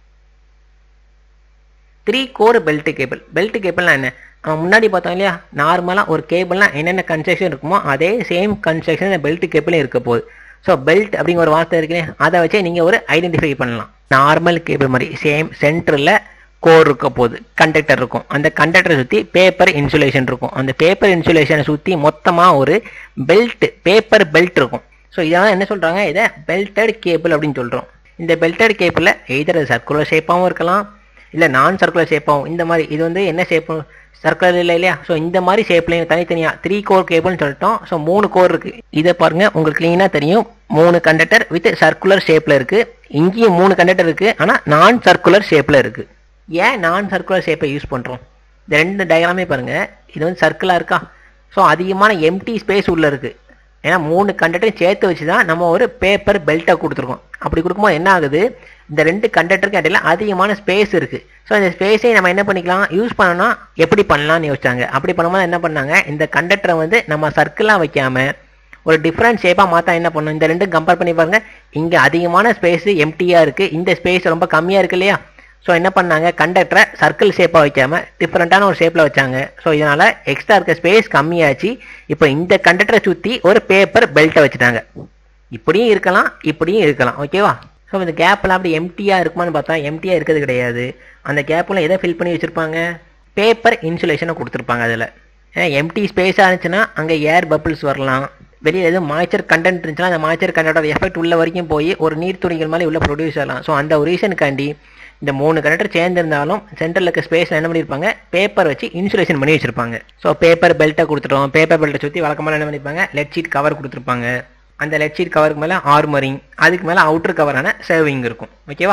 three core belt cable belt கேபிள்னா என்ன நம்ம முன்னாடி பார்த்தோம் இல்லையா நார்மலாக ஒரு கேபிள்னா என்னென்ன கன்ஸ்ட்ரக்ஷன் இருக்குமோ அதே சேம் கன்ஸ்ட்ரக்ஷன் இந்த பெல்ட் கேபிளும் இருக்க போகுது ஸோ பெல்ட் அப்படிங்கிற ஒரு வார்த்தை இருக்குல்லையே அதை வச்சே நீங்கள் ஒரு ஐடென்டிஃபை பண்ணலாம் நார்மல் கேபிள் மாதிரி சேம் சென்டரில் கோர் இருக்க போகுது கண்டக்டர் இருக்கும் அந்த கண்டக்டரை சுற்றி பேப்பர் இன்சுலேஷன் இருக்கும் அந்த பேப்பர் இன்சுலேஷனை சுற்றி மொத்தமாக ஒரு பெல்ட் பேப்பர் பெல்ட் இருக்கும் ஸோ இதெல்லாம் என்ன சொல்கிறாங்க இதை பெல்டட் கேபிள் அப்படின்னு சொல்கிறோம் இந்த பெல்டட் கேபிளில் எய்தர் சர்க்குலர் ஷேப்பாகவும் இருக்கலாம் இல்லை நான் சர்க்குலர் ஷேப்பாகவும் இந்த மாதிரி இது வந்து என்ன ஷேப்பு சர்க்குலர் இல்லை இல்லையா ஸோ இந்த மாதிரி ஷேப்லையும் தனித்தனியாக த்ரீ கோர் கேபிள்னு சொல்லிட்டோம் ஸோ மூணு கோர் இருக்குது இதை பாருங்க உங்களுக்கு க்ளீனாக தெரியும் மூணு கண்டக்டர் வித் சர்க்குலர் ஷேப்பில் இருக்குது இங்கேயும் மூணு கண்டக்டர் இருக்குது ஆனால் நான் சர்க்குலர் ஷேப்பில் இருக்குது ஏன் நான் சர்க்குலர் ஷேப்பை யூஸ் பண்ணுறோம் இந்த ரெண்டு டயக்ராமே பாருங்கள் இது வந்து சர்க்கிளாக இருக்கா ஸோ அதிகமான எம்டி ஸ்பேஸ் உள்ளே இருக்குது ஏன்னா மூணு கண்டக்டரையும் சேர்த்து வச்சு தான் நம்ம ஒரு பேப்பர் பெல்ட்டை கொடுத்துருக்கோம் அப்படி கொடுக்கும்போது என்ன ஆகுது இந்த ரெண்டு கண்டக்டருக்கு இடையில அதிகமான ஸ்பேஸ் இருக்குது ஸோ இந்த ஸ்பேஸை நம்ம என்ன பண்ணிக்கலாம் யூஸ் பண்ணோம்னா எப்படி பண்ணலாம்னு யோசிச்சாங்க அப்படி பண்ணும்போது என்ன பண்ணாங்க இந்த கண்டக்டரை வந்து நம்ம சர்க்கிளாக வைக்காம ஒரு டிஃப்ரெண்ட் ஷேப்பாக மாற்றா என்ன பண்ணும் இந்த ரெண்டும் கம்பேர் பண்ணி பாருங்க இங்கே அதிகமான ஸ்பேஸ் எம்டியாக இருக்குது இந்த ஸ்பேஸ் ரொம்ப கம்மியாக இருக்கு இல்லையா ஸோ என்ன பண்ணாங்க கண்டக்டரை சர்க்கிள் ஷேப்பாக வைக்காம டிஃப்ரெண்ட்டான ஒரு ஷேப்பில் வச்சாங்க ஸோ இதனால் எக்ஸ்ட்ரா இருக்க ஸ்பேஸ் கம்மியாச்சு இப்போ இந்த கண்டக்டரை சுற்றி ஒரு பேப்பர் பெல்ட்டை வச்சுட்டாங்க இப்படியும் இருக்கலாம் இப்படியும் இருக்கலாம் ஓகேவா ஸோ இந்த கேப்லாம் அப்படி எம்டியாக இருக்குமான்னு பார்த்தா எம்டியாக இருக்கிறது கிடையாது அந்த கேப்பில் எதை ஃபில் பண்ணி வச்சுருப்பாங்க பேப்பர் இன்சுலேஷனை கொடுத்துருப்பாங்க அதில் ஏன்னா எம்டி ஸ்பேஸாக இருந்துச்சுன்னா அங்கே ஏர் பபிள்ஸ் வரலாம் வெளியில் எதுவும் மாய்ச்சர் கண்டென்ட் இருந்துச்சுன்னா அந்த மாய்ச்சர் கண்டென்ட்டோட எஃபெக்ட் உள்ள வரைக்கும் போய் ஒரு நீர் துணிகள் மாதிரி உள்ள ப்ரொடியூஸ் ஆகலாம் ஸோ அந்த ஒரு ரீசனுக்காண்டி இந்த மூணு கண்டக்டர் சேர்ந்திருந்தாலும் சென்டரில் இருக்க ஸ்பேஸில் என்ன பண்ணியிருப்பாங்க பேப்பர் வச்சு இன்சுலேஷன் பண்ணி வச்சிருப்பாங்க ஸோ பேப்பர் பெல்ட்டை கொடுத்துட்டோம் பேப்பர் பெல்ட்டை சுற்றி வழக்கமாக என்ன பண்ணியிருப்பாங்க லெட் ஷீட் கவர் கொடுத்துருப்பாங்க அந்த லெட் ஷீட் கவருக்கு மேலே ஆர்மரிங் அதுக்கு மேலே அவுட்டர் கவரான சேவிங் இருக்கும் ஓகேவா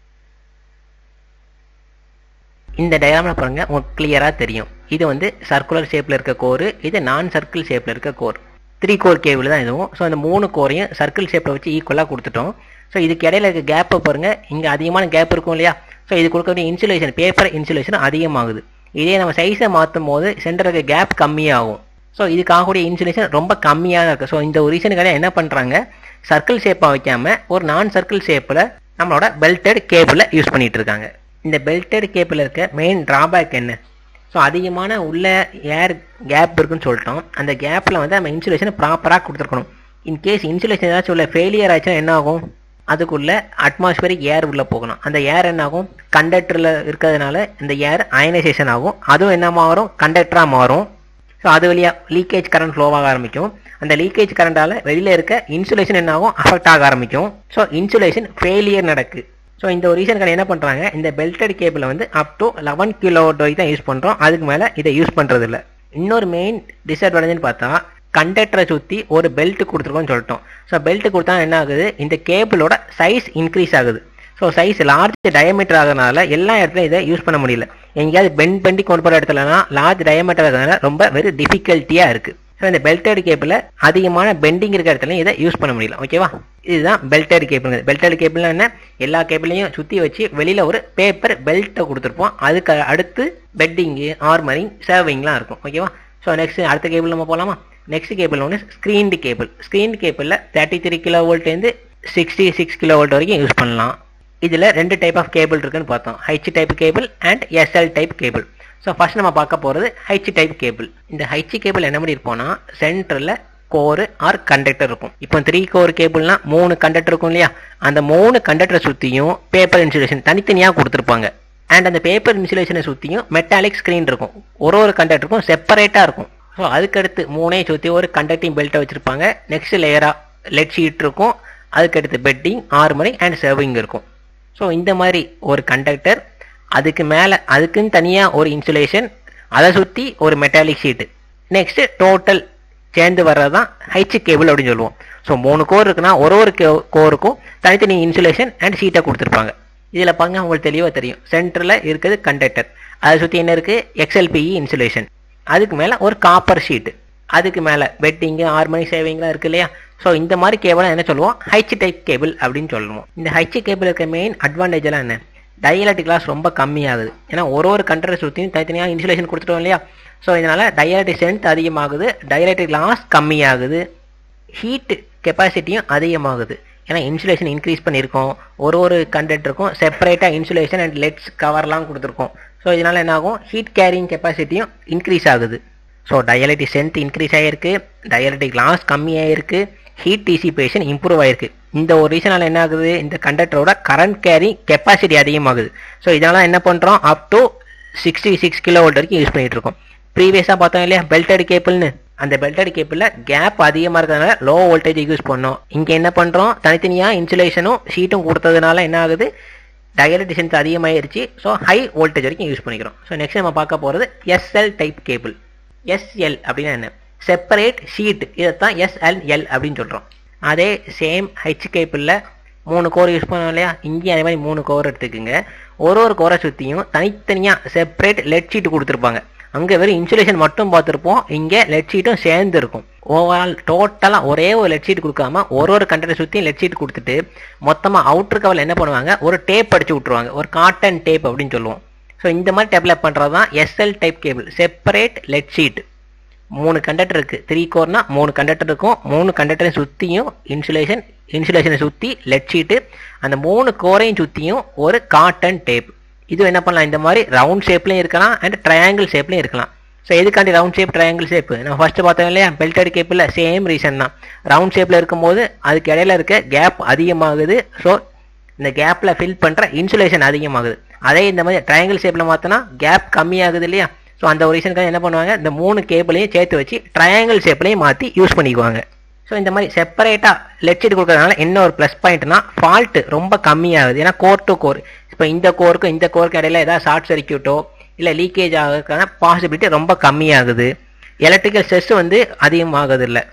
இந்த டயக்ராமில் பாருங்க உங்களுக்கு கிளியராக தெரியும் இது வந்து சர்க்குலர் ஷேப்பில் இருக்க கோர் இது நான் சர்க்கிள் ஷேப்பில் இருக்க கோர் த்ரீ கோர் கேபிள் தான் இதுவும் ஸோ அந்த மூணு கோரையும் சர்க்கிள் ஷேப்பில் வச்சு ஈக்குவலாக கொடுத்துட்டோம் ஸோ இதுக்கு இடையில இருக்க கேப்பை பாருங்க இங்கே அதிகமான கேப் இருக்கும் இல்லையா ஸோ இது கொடுக்கக்கூடிய இன்சுலேஷன் பேப்பர் இன்சுலேஷன் அதிகமாகுது இதே நம்ம சைஸை மாற்றும் போது சென்டர் இருக்க கேப் கம்மியாகும் ஸோ இதுக்கு ஆகக்கூடிய இன்சுலேஷன் ரொம்ப கம்மியாக இருக்குது ஸோ இந்த ஒரு ரீசனுக்காக என்ன பண்ணுறாங்க சர்க்கிள் ஷேப்பாக வைக்காம ஒரு நான் சர்க்கிள் ஷேப்பில் நம்மளோட பெல்டட் கேபிளை யூஸ் பண்ணிட்டு இருக்காங்க இந்த பெல்டட் கேபிள் இருக்க மெயின் டிராபேக் என்ன ஸோ அதிகமான உள்ள ஏர் கேப் இருக்குன்னு சொல்லிட்டோம் அந்த கேப்பில் வந்து நம்ம இன்சுலேஷனை ப்ராப்பராக கொடுத்துருக்கணும் இன்கேஸ் இன்சுலேஷன் ஏதாச்சும் உள்ள ஃபெயிலியர் ஆச்சுன்னா என்ன ஆகும் அதுக்குள்ள அட்மாஸ்பியரிக் ஏர் உள்ளே போகணும் அந்த ஏர் என்ன ஆகும் கண்டக்டரில் இருக்கிறதுனால இந்த ஏர் அயனைசேஷன் ஆகும் அதுவும் என்ன மாறும் கண்டக்டராக மாறும் ஸோ அது வழியாக லீக்கேஜ் கரண்ட் ஃப்ளோவாக ஆரம்பிக்கும் அந்த லீக்கேஜ் கரண்டால் வெளியில் இருக்க இன்சுலேஷன் என்ன ஆகும் அஃபெக்ட் ஆக ஆரம்பிக்கும் ஸோ இன்சுலேஷன் ஃபெயிலியர் நடக்கு ஸோ இந்த ஒரு ரீசனுக்கான என்ன பண்ணுறாங்க இந்த பெல்டட் கேபிளை வந்து அப் டு லெவன் கிலோ வரைக்கும் தான் யூஸ் பண்ணுறோம் அதுக்கு மேலே இதை யூஸ் பண்ணுறது இல்லை இன்னொரு மெயின் டிஸ்அட்வான்டேஜ்னு பார்த்தா கண்டக்டரை சுற்றி ஒரு பெல்ட் கொடுத்துருக்கோம்னு சொல்லிட்டோம் ஸோ பெல்ட் கொடுத்தா என்ன ஆகுது இந்த கேபிளோட சைஸ் இன்க்ரீஸ் ஆகுது ஸோ சைஸ் லார்ஜ் டயமீட்டர் ஆகிறதுனால எல்லா இடத்துலையும் இதை யூஸ் பண்ண முடியல எங்கேயாவது பெண்ட் பண்ணி கொண்டு போகிற இடத்துலனா லார்ஜ் டயமீட்டர் இருக்கிறதுனால ரொம்ப வெரி டிஃபிகல்ட்டியாக இருக்குது ஸோ இந்த பெல்டட் கேபிளில் அதிகமான பெண்டிங் இருக்கிற இடத்துல இதை யூஸ் பண்ண முடியல ஓகேவா இதுதான் பெல்டட் கேபிள் பெல்டட் கேபிள்னா என்ன எல்லா கேபிளையும் சுற்றி வச்சு வெளியில் ஒரு பேப்பர் பெல்ட்டை கொடுத்துருப்போம் அதுக்கு அடுத்து பெட்டிங்கு ஆர்மரிங் சர்விங்லாம் இருக்கும் ஓகேவா ஸோ நெக்ஸ்ட் அடுத்த கேபிள் நம்ம போகலாமா நெக்ஸ்ட் கேபிள் ஒன்று ஸ்க்ரீன்டு கேபிள் ஸ்க்ரீன் கேபிளில் தேர்ட்டி த்ரீ கிலோ வோல்ட்லேருந்து சிக்ஸ்டி சிக்ஸ் கிலோ வோல்ட் வரைக்கும் யூஸ் பண்ணலாம் இதில் ரெண்டு டைப் ஆஃப் கேபிள் இருக்குன்னு பார்த்தோம் H type cable and SL type cable so first நம்ம பார்க்க போகிறது ஹைச் டைப் கேபிள் இந்த ஹைச் கேபிள் என்ன பண்ணி இருப்போம்னா சென்டரில் கோர் ஆர் கண்டக்டர் இருக்கும் இப்போ த்ரீ கோர் கேபிள்னா மூணு கண்டக்டர் இருக்கும் இல்லையா அந்த மூணு கண்டக்டரை சுற்றியும் பேப்பர் இன்சுலேஷன் தனித்தனியாக கொடுத்துருப்பாங்க அண்ட் அந்த பேப்பர் இன்சுலேஷனை சுற்றியும் மெட்டாலிக் ஸ்க்ரீன் இருக்கும் ஒரு ஒரு கண்டக்டருக்கும் செப்பரேட்டாக இருக்கும் ஸோ அதுக்கடுத்து மூணே சுற்றி ஒரு கண்டக்டிங் பெல்ட்டை வச்சுருப்பாங்க நெக்ஸ்ட் லேயராக லெட் ஷீட் இருக்கும் அதுக்கடுத்து பெட்டிங் ஆர்மரிங் அண்ட் சர்விங் இருக்கும் ஸோ இந்த மாதிரி ஒரு கண்டக்டர் அதுக்கு மேலே அதுக்குன்னு தனியாக ஒரு இன்சுலேஷன் அதை சுற்றி ஒரு மெட்டாலிக் ஷீட்டு நெக்ஸ்ட் டோட்டல் சேர்ந்து வர்றது தான் ஹைச் கேபிள் அப்படின்னு சொல்லுவோம் ஸோ மூணு கோர் இருக்குன்னா ஒரு ஒரு கோருக்கும் தனித்தனி இன்சுலேஷன் அண்ட் ஷீட்டை கொடுத்துருப்பாங்க இதில் பாருங்க உங்களுக்கு தெளிவாக தெரியும் சென்டரில் இருக்குது கண்டக்டர் அதை சுற்றி என்ன இருக்குது எக்ஸ்எல்பிஇ இன்சுலேஷன் அதுக்கு மேலே ஒரு காப்பர் ஷீட்டு அதுக்கு மேலே பெட்டிங்கு ஆர்மனி சேவிங்லாம் இருக்கு இல்லையா ஸோ இந்த மாதிரி கேபிளை என்ன சொல்லுவோம் ஹைச் டைப் கேபிள் அப்படின்னு சொல்லுவோம் இந்த ஹைச் கேபிள் இருக்க மெயின் அட்வான்டேஜ் எல்லாம் என்ன டயலட்டிக் லாஸ் ரொம்ப கம்மியாகுது ஏன்னா ஒரு ஒரு கண்டரை சுற்றியும் தனித்தனியாக இன்சுலேஷன் கொடுத்துட்டோம் இல்லையா ஸோ இதனால் டயலட்டிக் ஸ்ட்ரென்த் அதிகமாகுது டயலட்டிக் லாஸ் கம்மியாகுது ஹீட் கெப்பாசிட்டியும் அதிகமாகுது ஏன்னா இன்சுலேஷன் இன்க்ரீஸ் பண்ணியிருக்கோம் ஒரு ஒரு கண்டக்டருக்கும் செப்பரேட்டாக இன்சுலேஷன் அண்ட் லெட்ஸ் கவர்லாம் கொடுத்துருக்கோம் ஸோ இதனால் என்ன ஆகும் ஹீட் கேரிங் கெப்பாசிட்டியும் இன்க்ரீஸ் ஆகுது ஸோ டயலட்டிக் ஸ்ட்ரென்த் இன்க்ரீஸ் ஆகிருக்கு டயலட்டிக் லாஸ் கம்மியாயிருக்கு ஹீட் டிசிபேஷன் இம்ப்ரூவ் ஆயிருக்கு இந்த ஒரு ரீசனால என்ன ஆகுது இந்த கண்டக்டரோட கரண்ட் கேரிங் கெப்பாசிட்டி அதிகமாகுது ஸோ இதனால என்ன பண்ணுறோம் up to sixty six kilo volt வரைக்கும் யூஸ் பண்ணிட்டு இருக்கோம் ப்ரீவியஸாக பார்த்தோம் இல்லையா பெல்டட் கேபிள்னு அந்த பெல்டட் கேபிளில் கேப் அதிகமாக இருக்கிறதுனால லோ வோல்டேஜ் யூஸ் பண்ணோம் இங்கே என்ன பண்ணுறோம் தனித்தனியாக இன்சுலேஷனும் ஷீட்டும் கொடுத்ததுனால என்ன ஆகுது டயலட்டிஷன்ஸ் அதிகமாகிருச்சு ஸோ ஹை வோல்டேஜ் வரைக்கும் யூஸ் பண்ணிக்கிறோம் ஸோ நெக்ஸ்ட் நம்ம பார்க்க போகிறது எஸ்எல் டைப் கேபிள் எஸ்எல் அப்படின்னா என்ன செப்பரேட் ஷீட் இதைத்தான் எஸ்எல்எல் அப்படின்னு சொல்கிறோம் அதே சேம் ஹெச் கேபிளில் மூணு கோர் யூஸ் பண்ணோம் இல்லையா இங்கேயும் அதே மாதிரி மூணு கோர் எடுத்துக்கோங்க ஒரு ஒரு கோரை சுற்றியும் தனித்தனியாக செப்பரேட் லெட் ஷீட் கொடுத்துருப்பாங்க அங்கே வெறும் இன்சுலேஷன் மட்டும் பார்த்துருப்போம் இங்கே லெட் ஷீட்டும் சேர்ந்து இருக்கும் ஓவரால் டோட்டலாக ஒரே ஒரு லெட் ஷீட் கொடுக்காம ஒரு ஒரு கண்டரை சுற்றியும் லெட் ஷீட் கொடுத்துட்டு மொத்தமாக அவுட்ரு கவரில் என்ன பண்ணுவாங்க ஒரு டேப் அடிச்சு விட்ருவாங்க ஒரு காட்டன் டேப் அப்படின்னு சொல்லுவோம் ஸோ இந்த மாதிரி டெவலப் பண்ணுறது தான் SL type cable separate lead sheet மூணு கண்டக்டர் இருக்குது த்ரீ கோர்னா மூணு கண்டக்டர் இருக்கும் மூணு கண்டக்டரை சுற்றியும் இன்சுலேஷன் இன்சுலேஷனை சுற்றி லெட் ஷீட்டு அந்த மூணு கோரையும் சுற்றியும் ஒரு காட்டன் டேப் இது என்ன பண்ணலாம் இந்த மாதிரி ரவுண்ட் ஷேப்லையும் இருக்கலாம் அண்ட் ட்ரையாங்கிள் ஷேப்லையும் இருக்கலாம் ஸோ எதுக்காண்டி ரவுண்ட் ஷேப் ட்ரையாங்கிள் ஷேப் நம்ம ஃபர்ஸ்ட் பார்த்தோம் இல்லையா பெல்டட் கேப்பில் சேம் ரீசன் தான் ரவுண்ட் ஷேப்பில் இருக்கும்போது அதுக்கு இடையில இருக்க கேப் அதிகமாகுது ஸோ இந்த கேப்பில் ஃபில் பண்ணுற இன்சுலேஷன் அதிகமாகுது அதே இந்த மாதிரி ட்ரையாங்கிள் ஷேப்பில் மாற்றினா கேப் கம்மியாகுது இல்லையா ஸோ அந்த ஒரு ரீசனுக்காக என்ன பண்ணுவாங்க இந்த மூணு கேபிளையும் சேர்த்து வச்சு ட்ரையாங்கிள் ஷேப்லையும் மாற்றி யூஸ் பண்ணிக்குவாங்க ஸோ இந்த மாதிரி செப்பரேட்டாக லெட் ஷீட் கொடுக்கறதுனால என்ன ஒரு ப்ளஸ் பாயிண்ட்னா ஃபால்ட் ரொம்ப கம்மியாகுது ஏன்னா கோர் டு கோர் இப்போ இந்த கோருக்கும் இந்த கோருக்கு இடையில ஏதாவது ஷார்ட் சர்க்கியூட்டோ இல்லை லீக்கேஜ் ஆகிறதுக்கான பாசிபிலிட்டி ரொம்ப கம்மியாகுது எலக்ட்ரிக்கல் ஸ்ட்ரெஸ் வந்து அதிகமாகுது இல்லை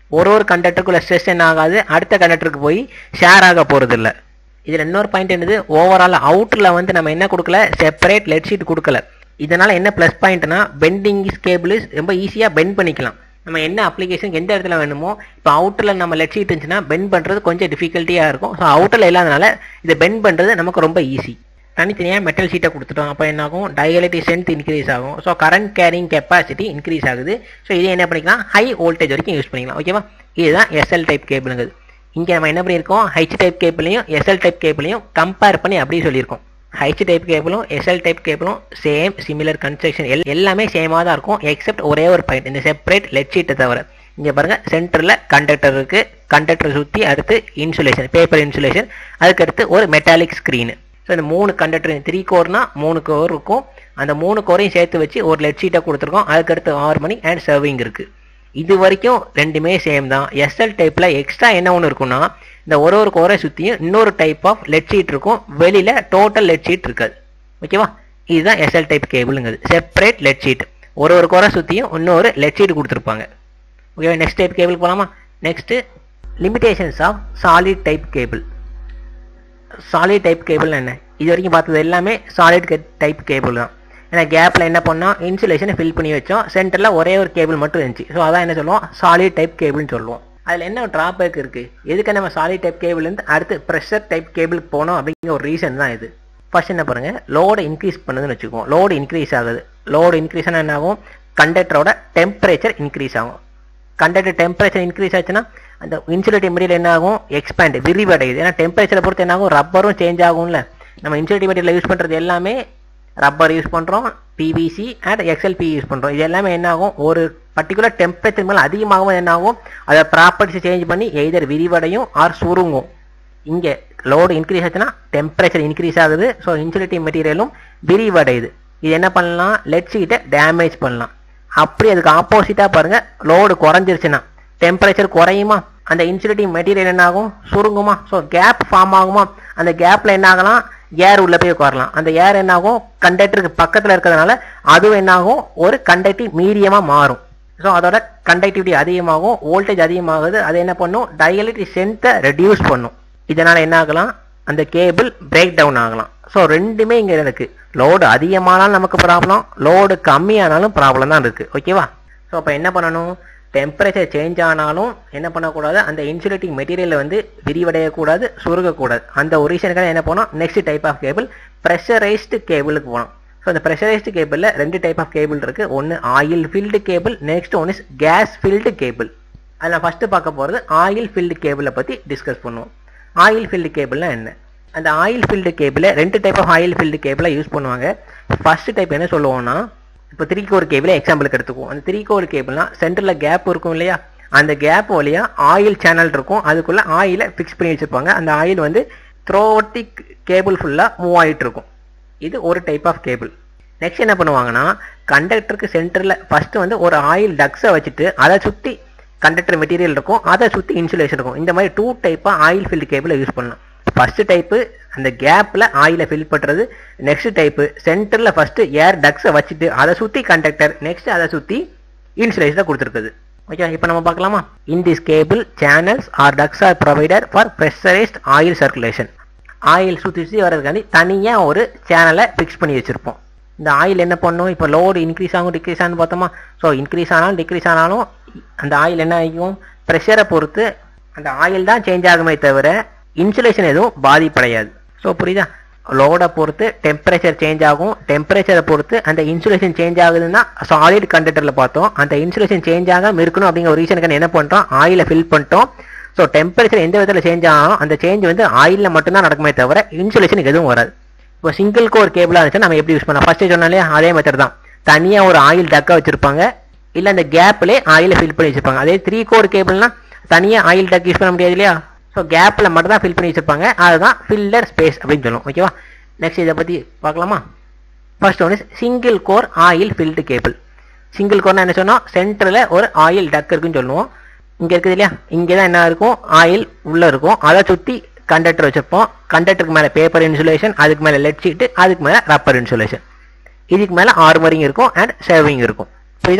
ஒரு ஒரு கண்டக்டருக்குள்ள ஸ்ட்ரெஸ் என்ன ஆகாது அடுத்த கண்டக்டருக்கு போய் ஷேர் ஆக போறது இல்ல இதுல இன்னொரு பாயிண்ட் என்னது ஓவரால் அவுட்டர்ல வந்து நம்ம என்ன கொடுக்கல செப்பரேட் லெட் ஷீட் கொடுக்கல இதனால என்ன ப்ளஸ் பாயிண்ட்னா பெண்டிங் கேபிள் ரொம்ப ஈஸியா பெண்ட் பண்ணிக்கலாம் நம்ம என்ன அப்ளிகேஷன் எந்த இடத்துல வேணுமோ இப்போ அவுட்டரில் நம்ம லெட் ஷீட் இருந்துச்சுன்னா பெண்ட் பண்ணுறது கொஞ்சம் டிஃபிகல்ட்டியாக இருக்கும் ஸோ அவுட்டரில் இல்லாதனால இதை பெண்ட் பண்ணுறது நமக்கு ரொம்ப ஈஸி தனித்தனியாக மெட்டல் ஷீட்டை கொடுத்துட்டோம் அப்போ என்ன ஆகும் டயலிட்டி ஸ்ட்ரென்த் இன்க்ரீஸ் ஆகும் so current carrying capacity increase ஆகுது ஸோ இதை என்ன பண்ணிக்கலாம் ஹை வோல்டேஜ் வரைக்கும் யூஸ் பண்ணிக்கலாம் ஓகேவா இதுதான் எஸ்எல் டைப் கேபிளுங்கிறது இங்கே நம்ம என்ன பண்ணியிருக்கோம் ஹெச் டைப் கேபிளையும் எஸ்எல் டைப் கேபிளையும் கம்பேர் பண்ணி அப்படியே சொல்லியிருக்கோம் ஹெச் டைப் கேபிளும் எஸ்எல் டைப் கேபிளும் சேம் சிமிலர் கன்ஸ்ட்ரக்ஷன் எல் எல்லாமே சேமாக தான் இருக்கும் எக்ஸப்ட் ஒரே ஒரு பாயிண்ட் இந்த செப்பரேட் லெட் ஷீட்டை தவிர இங்கே பாருங்க சென்டரில் கண்டக்டர் இருக்கு கண்டக்டர் சுற்றி அடுத்து இன்சுலேஷன் பேப்பர் இன்சுலேஷன் அதுக்கு அடுத்து ஒரு மெட்டாலிக் ஸ்க்ரீனு ஸோ இந்த மூணு கண்டக்டர் த்ரீ கோர்னா மூணு கோர் இருக்கும் அந்த மூணு கோரையும் சேர்த்து வச்சு ஒரு லெட் ஷீட்டை கொடுத்துருக்கோம் அதுக்கடுத்து ஆறு மணி அண்ட் சர்விங் இருக்கு இது வரைக்கும் ரெண்டுமே சேம் தான் எஸ்எல் டைப்ல எக்ஸ்ட்ரா என்ன ஒன்று இருக்குன்னா இந்த ஒரு ஒரு கோரை சுற்றியும் இன்னொரு டைப் ஆஃப் லெட் ஷீட் இருக்கும் வெளியில டோட்டல் லெட் ஷீட் இருக்காது ஓகேவா இதுதான் எஸ்எல் டைப் கேபிளுங்கிறது செப்பரேட் லெட் ஷீட் ஒரு ஒரு கோரை சுற்றியும் இன்னொரு லெட் ஷீட் கொடுத்துருப்பாங்க ஓகேவா நெக்ஸ்ட் டைப் கேபிள் போகலாமா next limitations of solid type cable solid type cable என்ன இது வரைக்கும் பார்த்தது எல்லாமே சாலிட் டைப் கேபிள் தான் ஏன்னா கேப்பில் என்ன பண்ணோம் இன்சுலேஷனை ஃபில் பண்ணி வச்சோம் சென்டரில் ஒரே ஒரு கேபிள் மட்டும் இருந்துச்சு ஸோ அதான் என்ன சொல்லுவோம் சாலிட் டைப் கேபிள்னு சொல்லுவோம் அதில் என்ன ட்ராபேக் இருக்குது எதுக்கு நம்ம சாலிட் டைப் கேபிள்லேருந்து அடுத்து ப்ரெஷர் டைப் கேபிளுக்கு போனோம் அப்படிங்கிற ஒரு ரீசன் தான் இது ஃபர்ஸ்ட் என்ன பாருங்க லோடு இன்க்ரீஸ் பண்ணுதுன்னு வச்சுக்குவோம் லோடு இன்க்ரீஸ் ஆகுது லோடு இன்க்ரீஸ் ஆனால் என்ன ஆகும் கண்டக்டரோட டெம்பரேச்சர் இன்க்ரீஸ் ஆகும் கண்டக்டர் டெம்பரேச்சர் இன்க்ரீஸ் ஆச்சுன்னா அந்த இன்சுலேட்டிவ் மெட்டீரியல் என்ன ஆகும் எக்ஸ்பேண்ட் விரிவடையுது ஏன்னா டெம்பரேச்சரை பொறுத்து என்ன ஆகும் ரப்பரும் சேஞ்ச் ஆகும்ல நம்ம இன்சுலேட்டிவ் மெட்டீரியல் யூஸ் பண்ணுறது எல்லாமே ரப்பர் யூஸ் பண்ணுறோம் பிவிசி அண்ட் எக்ஸ்எல்பி யூஸ் பண்ணுறோம் இது எல்லாமே என்ன ஆகும் ஒரு பர்டிகுலர் டெம்பரேச்சர் மேலே அதிகமாகவும் என்ன ஆகும் அதை ப்ராப்பர்ட்டிஸ் சேஞ்ச் பண்ணி எய்தர் விரிவடையும் ஆர் சுருங்கும் இங்கே லோடு இன்க்ரீஸ் ஆச்சுன்னா டெம்பரேச்சர் இன்க்ரீஸ் ஆகுது ஸோ இன்சுலேட்டிவ் மெட்டீரியலும் விரிவடையுது இது என்ன பண்ணலாம் லெட் ஷீட்டை டேமேஜ் பண்ணலாம் அப்படி அதுக்கு ஆப்போசிட்டாக பாருங்க லோடு குறைஞ்சிருச்சுன்னா டெம்பரேச்சர் குறையுமா அந்த இன்சுலேட்டிவ் மெட்டீரியல் என்ன ஆகும் சுருங்குமா ஸோ கேப் ஃபார்ம் ஆகுமா அந்த கேப்ல என்ன ஆகலாம் ஏர் உள்ள போய் உட்காரலாம் அந்த ஏர் என்ன ஆகும் கண்டக்டருக்கு பக்கத்தில் இருக்கிறதுனால அதுவும் என்ன ஆகும் ஒரு கண்டக்டிவ் மீடியமாக மாறும் ஸோ அதோட கண்டக்டிவிட்டி அதிகமாகும் வோல்டேஜ் அதிகமாகுது அது என்ன பண்ணும் டயலிட்டி ஸ்ட்ரென்த்தை ரெடியூஸ் பண்ணும் இதனால என்ன ஆகலாம் அந்த கேபிள் பிரேக் டவுன் ஆகலாம் ஸோ ரெண்டுமே இங்கே இருக்கு லோடு அதிகமானாலும் நமக்கு ப்ராப்ளம் லோடு கம்மியானாலும் ப்ராப்ளம் தான் இருக்கு ஓகேவா ஸோ அப்போ என்ன பண்ணணும் டெம்பரேச்சர் சேஞ்ச் ஆனாலும் என்ன பண்ணக்கூடாது அந்த இன்சுலேட்டிங் மெட்டீரியல் வந்து விரிவடையக்கூடாது சுருகக்கூடாது அந்த ஒரு ரீசனுக்காக என்ன பண்ணோம் next type of cable pressurised கேபிளுக்கு போனோம் ஸோ அந்த ப்ரெஷரைஸ்டு கேபிளில் ரெண்டு டைப் ஆஃப் கேபிள் இருக்கு ஒன்று oil filled cable next one is gas filled cable அதில் நான் ஃபஸ்ட்டு பார்க்க போகிறது ஆயில் ஃபில்டு கேபிளை பற்றி டிஸ்கஸ் பண்ணுவோம் ஆயில் ஃபில்டு கேபிள்னா என்ன அந்த ஆயில் ஃபில்டு கேபிளை ரெண்டு டைப் ஆஃப் ஆயில் ஃபில்டு கேபிளை யூஸ் பண்ணுவாங்க ஃபர்ஸ்ட் டைப் என்ன சொல்லுவோம்னா இப்போ த்ரீ கோர் கேபிளை எக்ஸாம்பிளுக்கு எடுத்துக்குவோம் அந்த த்ரீ கோர் கேபிள்னா சென்டரில் கேப் இருக்கும் இல்லையா அந்த கேப் வழியா ஆயில் சேனல் இருக்கும் அதுக்குள்ள ஆயிலை ஃபிக்ஸ் பண்ணி வச்சிருப்பாங்க அந்த ஆயில் வந்து த்ரோட்டிக் கேபிள் ஃபுல்லாக மூவ் ஆகிட்டு இருக்கும் இது ஒரு டைப் ஆஃப் கேபிள் நெக்ஸ்ட் என்ன பண்ணுவாங்கன்னா கண்டக்டருக்கு சென்டரில் ஃபர்ஸ்ட் வந்து ஒரு ஆயில் டக்ஸை வச்சுட்டு அதை சுற்றி கண்டக்டர் மெட்டீரியல் இருக்கும் அதை சுற்றி இன்சுலேஷன் இருக்கும் இந்த மாதிரி டூ டைப்பாக ஆயில் ஃபில்டு கேபிளை யூஸ் பண்ணலாம் ஃபர்ஸ்ட் டைப்பு அந்த கேப்பில் ஆயிலை ஃபில் பண்ணுறது நெக்ஸ்ட் டைப்பு சென்டரில் ஃபர்ஸ்ட் ஏர் டக்ஸை வச்சுட்டு அதை சுற்றி கண்டக்டர் நெக்ஸ்ட் அதை சுற்றி இன்சுலேஷனை கொடுத்துருக்குது ஓகே இப்போ நம்ம பார்க்கலாமா in this cable channels or ducts are provider for pressurised oil circulation oil சுற்றி சுற்றி வர்றதுக்காண்டி தனியாக ஒரு சேனலை ஃபிக்ஸ் பண்ணி வச்சுருப்போம் இந்த ஆயில் என்ன பண்ணும் இப்போ லோடு இன்க்ரீஸ் ஆகும் டிக்ரீஸ் ஆகும் பார்த்தோமா ஸோ இன்க்ரீஸ் ஆனாலும் டிக்ரீஸ் ஆனாலும் அந்த ஆயில் என்ன ஆகும் ப்ரெஷரை பொறுத்து அந்த ஆயில் தான் சேஞ்ச் ஆகுமே தவிர இன்சுலேஷன் எதுவும் பாதிப்படையாது ஸோ புரியுதா லோடை பொறுத்து டெம்பரேச்சர் சேஞ்ச் ஆகும் டெம்பரேச்சரை பொறுத்து அந்த இன்சுலேஷன் சேஞ்ச் ஆகுதுன்னா சாலிட் கண்டக்டரில் பார்த்தோம் அந்த இன்சுலேஷன் சேஞ்ச் ஆகாம இருக்கணும் அப்படிங்கிற ஒரு ரீசனுக்கு என்ன பண்ணுறோம் ஆயிலை ஃபில் பண்ணிட்டோம் ஸோ டெம்பரேச்சர் எந்த விதத்தில் சேஞ்ச் ஆகும் அந்த சேஞ்ச் வந்து ஆயிலில் மட்டும்தான் நடக்குமே தவிர இன்சுலேஷனுக்கு எதுவும் வராது இப்போ சிங்கிள் கோர் கேபிளாக இருந்துச்சு நம்ம எப்படி யூஸ் பண்ணலாம் ஃபர்ஸ்ட் சொன்னாலே அதே மெத்தட் தான் தனியாக ஒரு ஆயில் டக்கா வச்சிருப்பாங்க இல்லை அந்த கேப்லேயே ஆயிலை ஃபில் பண்ணி வச்சிருப்பாங்க அதே த்ரீ கோர் கேபிள்னா தனியாக ஆயில் டக் யூஸ் பண்ண முடியாது இல்லையா ஸோ கேப்பில் மட்டும் தான் ஃபில் பண்ணி வச்சிருப்பாங்க அதுதான் ஃபில்லர் ஸ்பேஸ் அப்படின்னு சொல்லுவோம் ஓகேவா நெக்ஸ்ட் இதை பற்றி பார்க்கலாமா first one is single core oil filled cable single கோர்னா என்ன சொன்னோம் சென்டரில் ஒரு ஆயில் டக் இருக்குன்னு சொல்லுவோம் இங்கே இருக்குது இல்லையா இங்கே தான் என்ன இருக்கும் ஆயில் உள்ளே இருக்கும் அதை சுற்றி கண்டக்டர் வச்சிருப்போம் கண்டக்டருக்கு மேலே பேப்பர் இன்சுலேஷன் அதுக்கு மேலே லெட் ஷீட்டு அதுக்கு மேலே ரப்பர் இன்சுலேஷன் இதுக்கு மேலே ஆர்மரிங் இருக்கும் அண்ட் சேவிங் இருக்கும் புரியுதா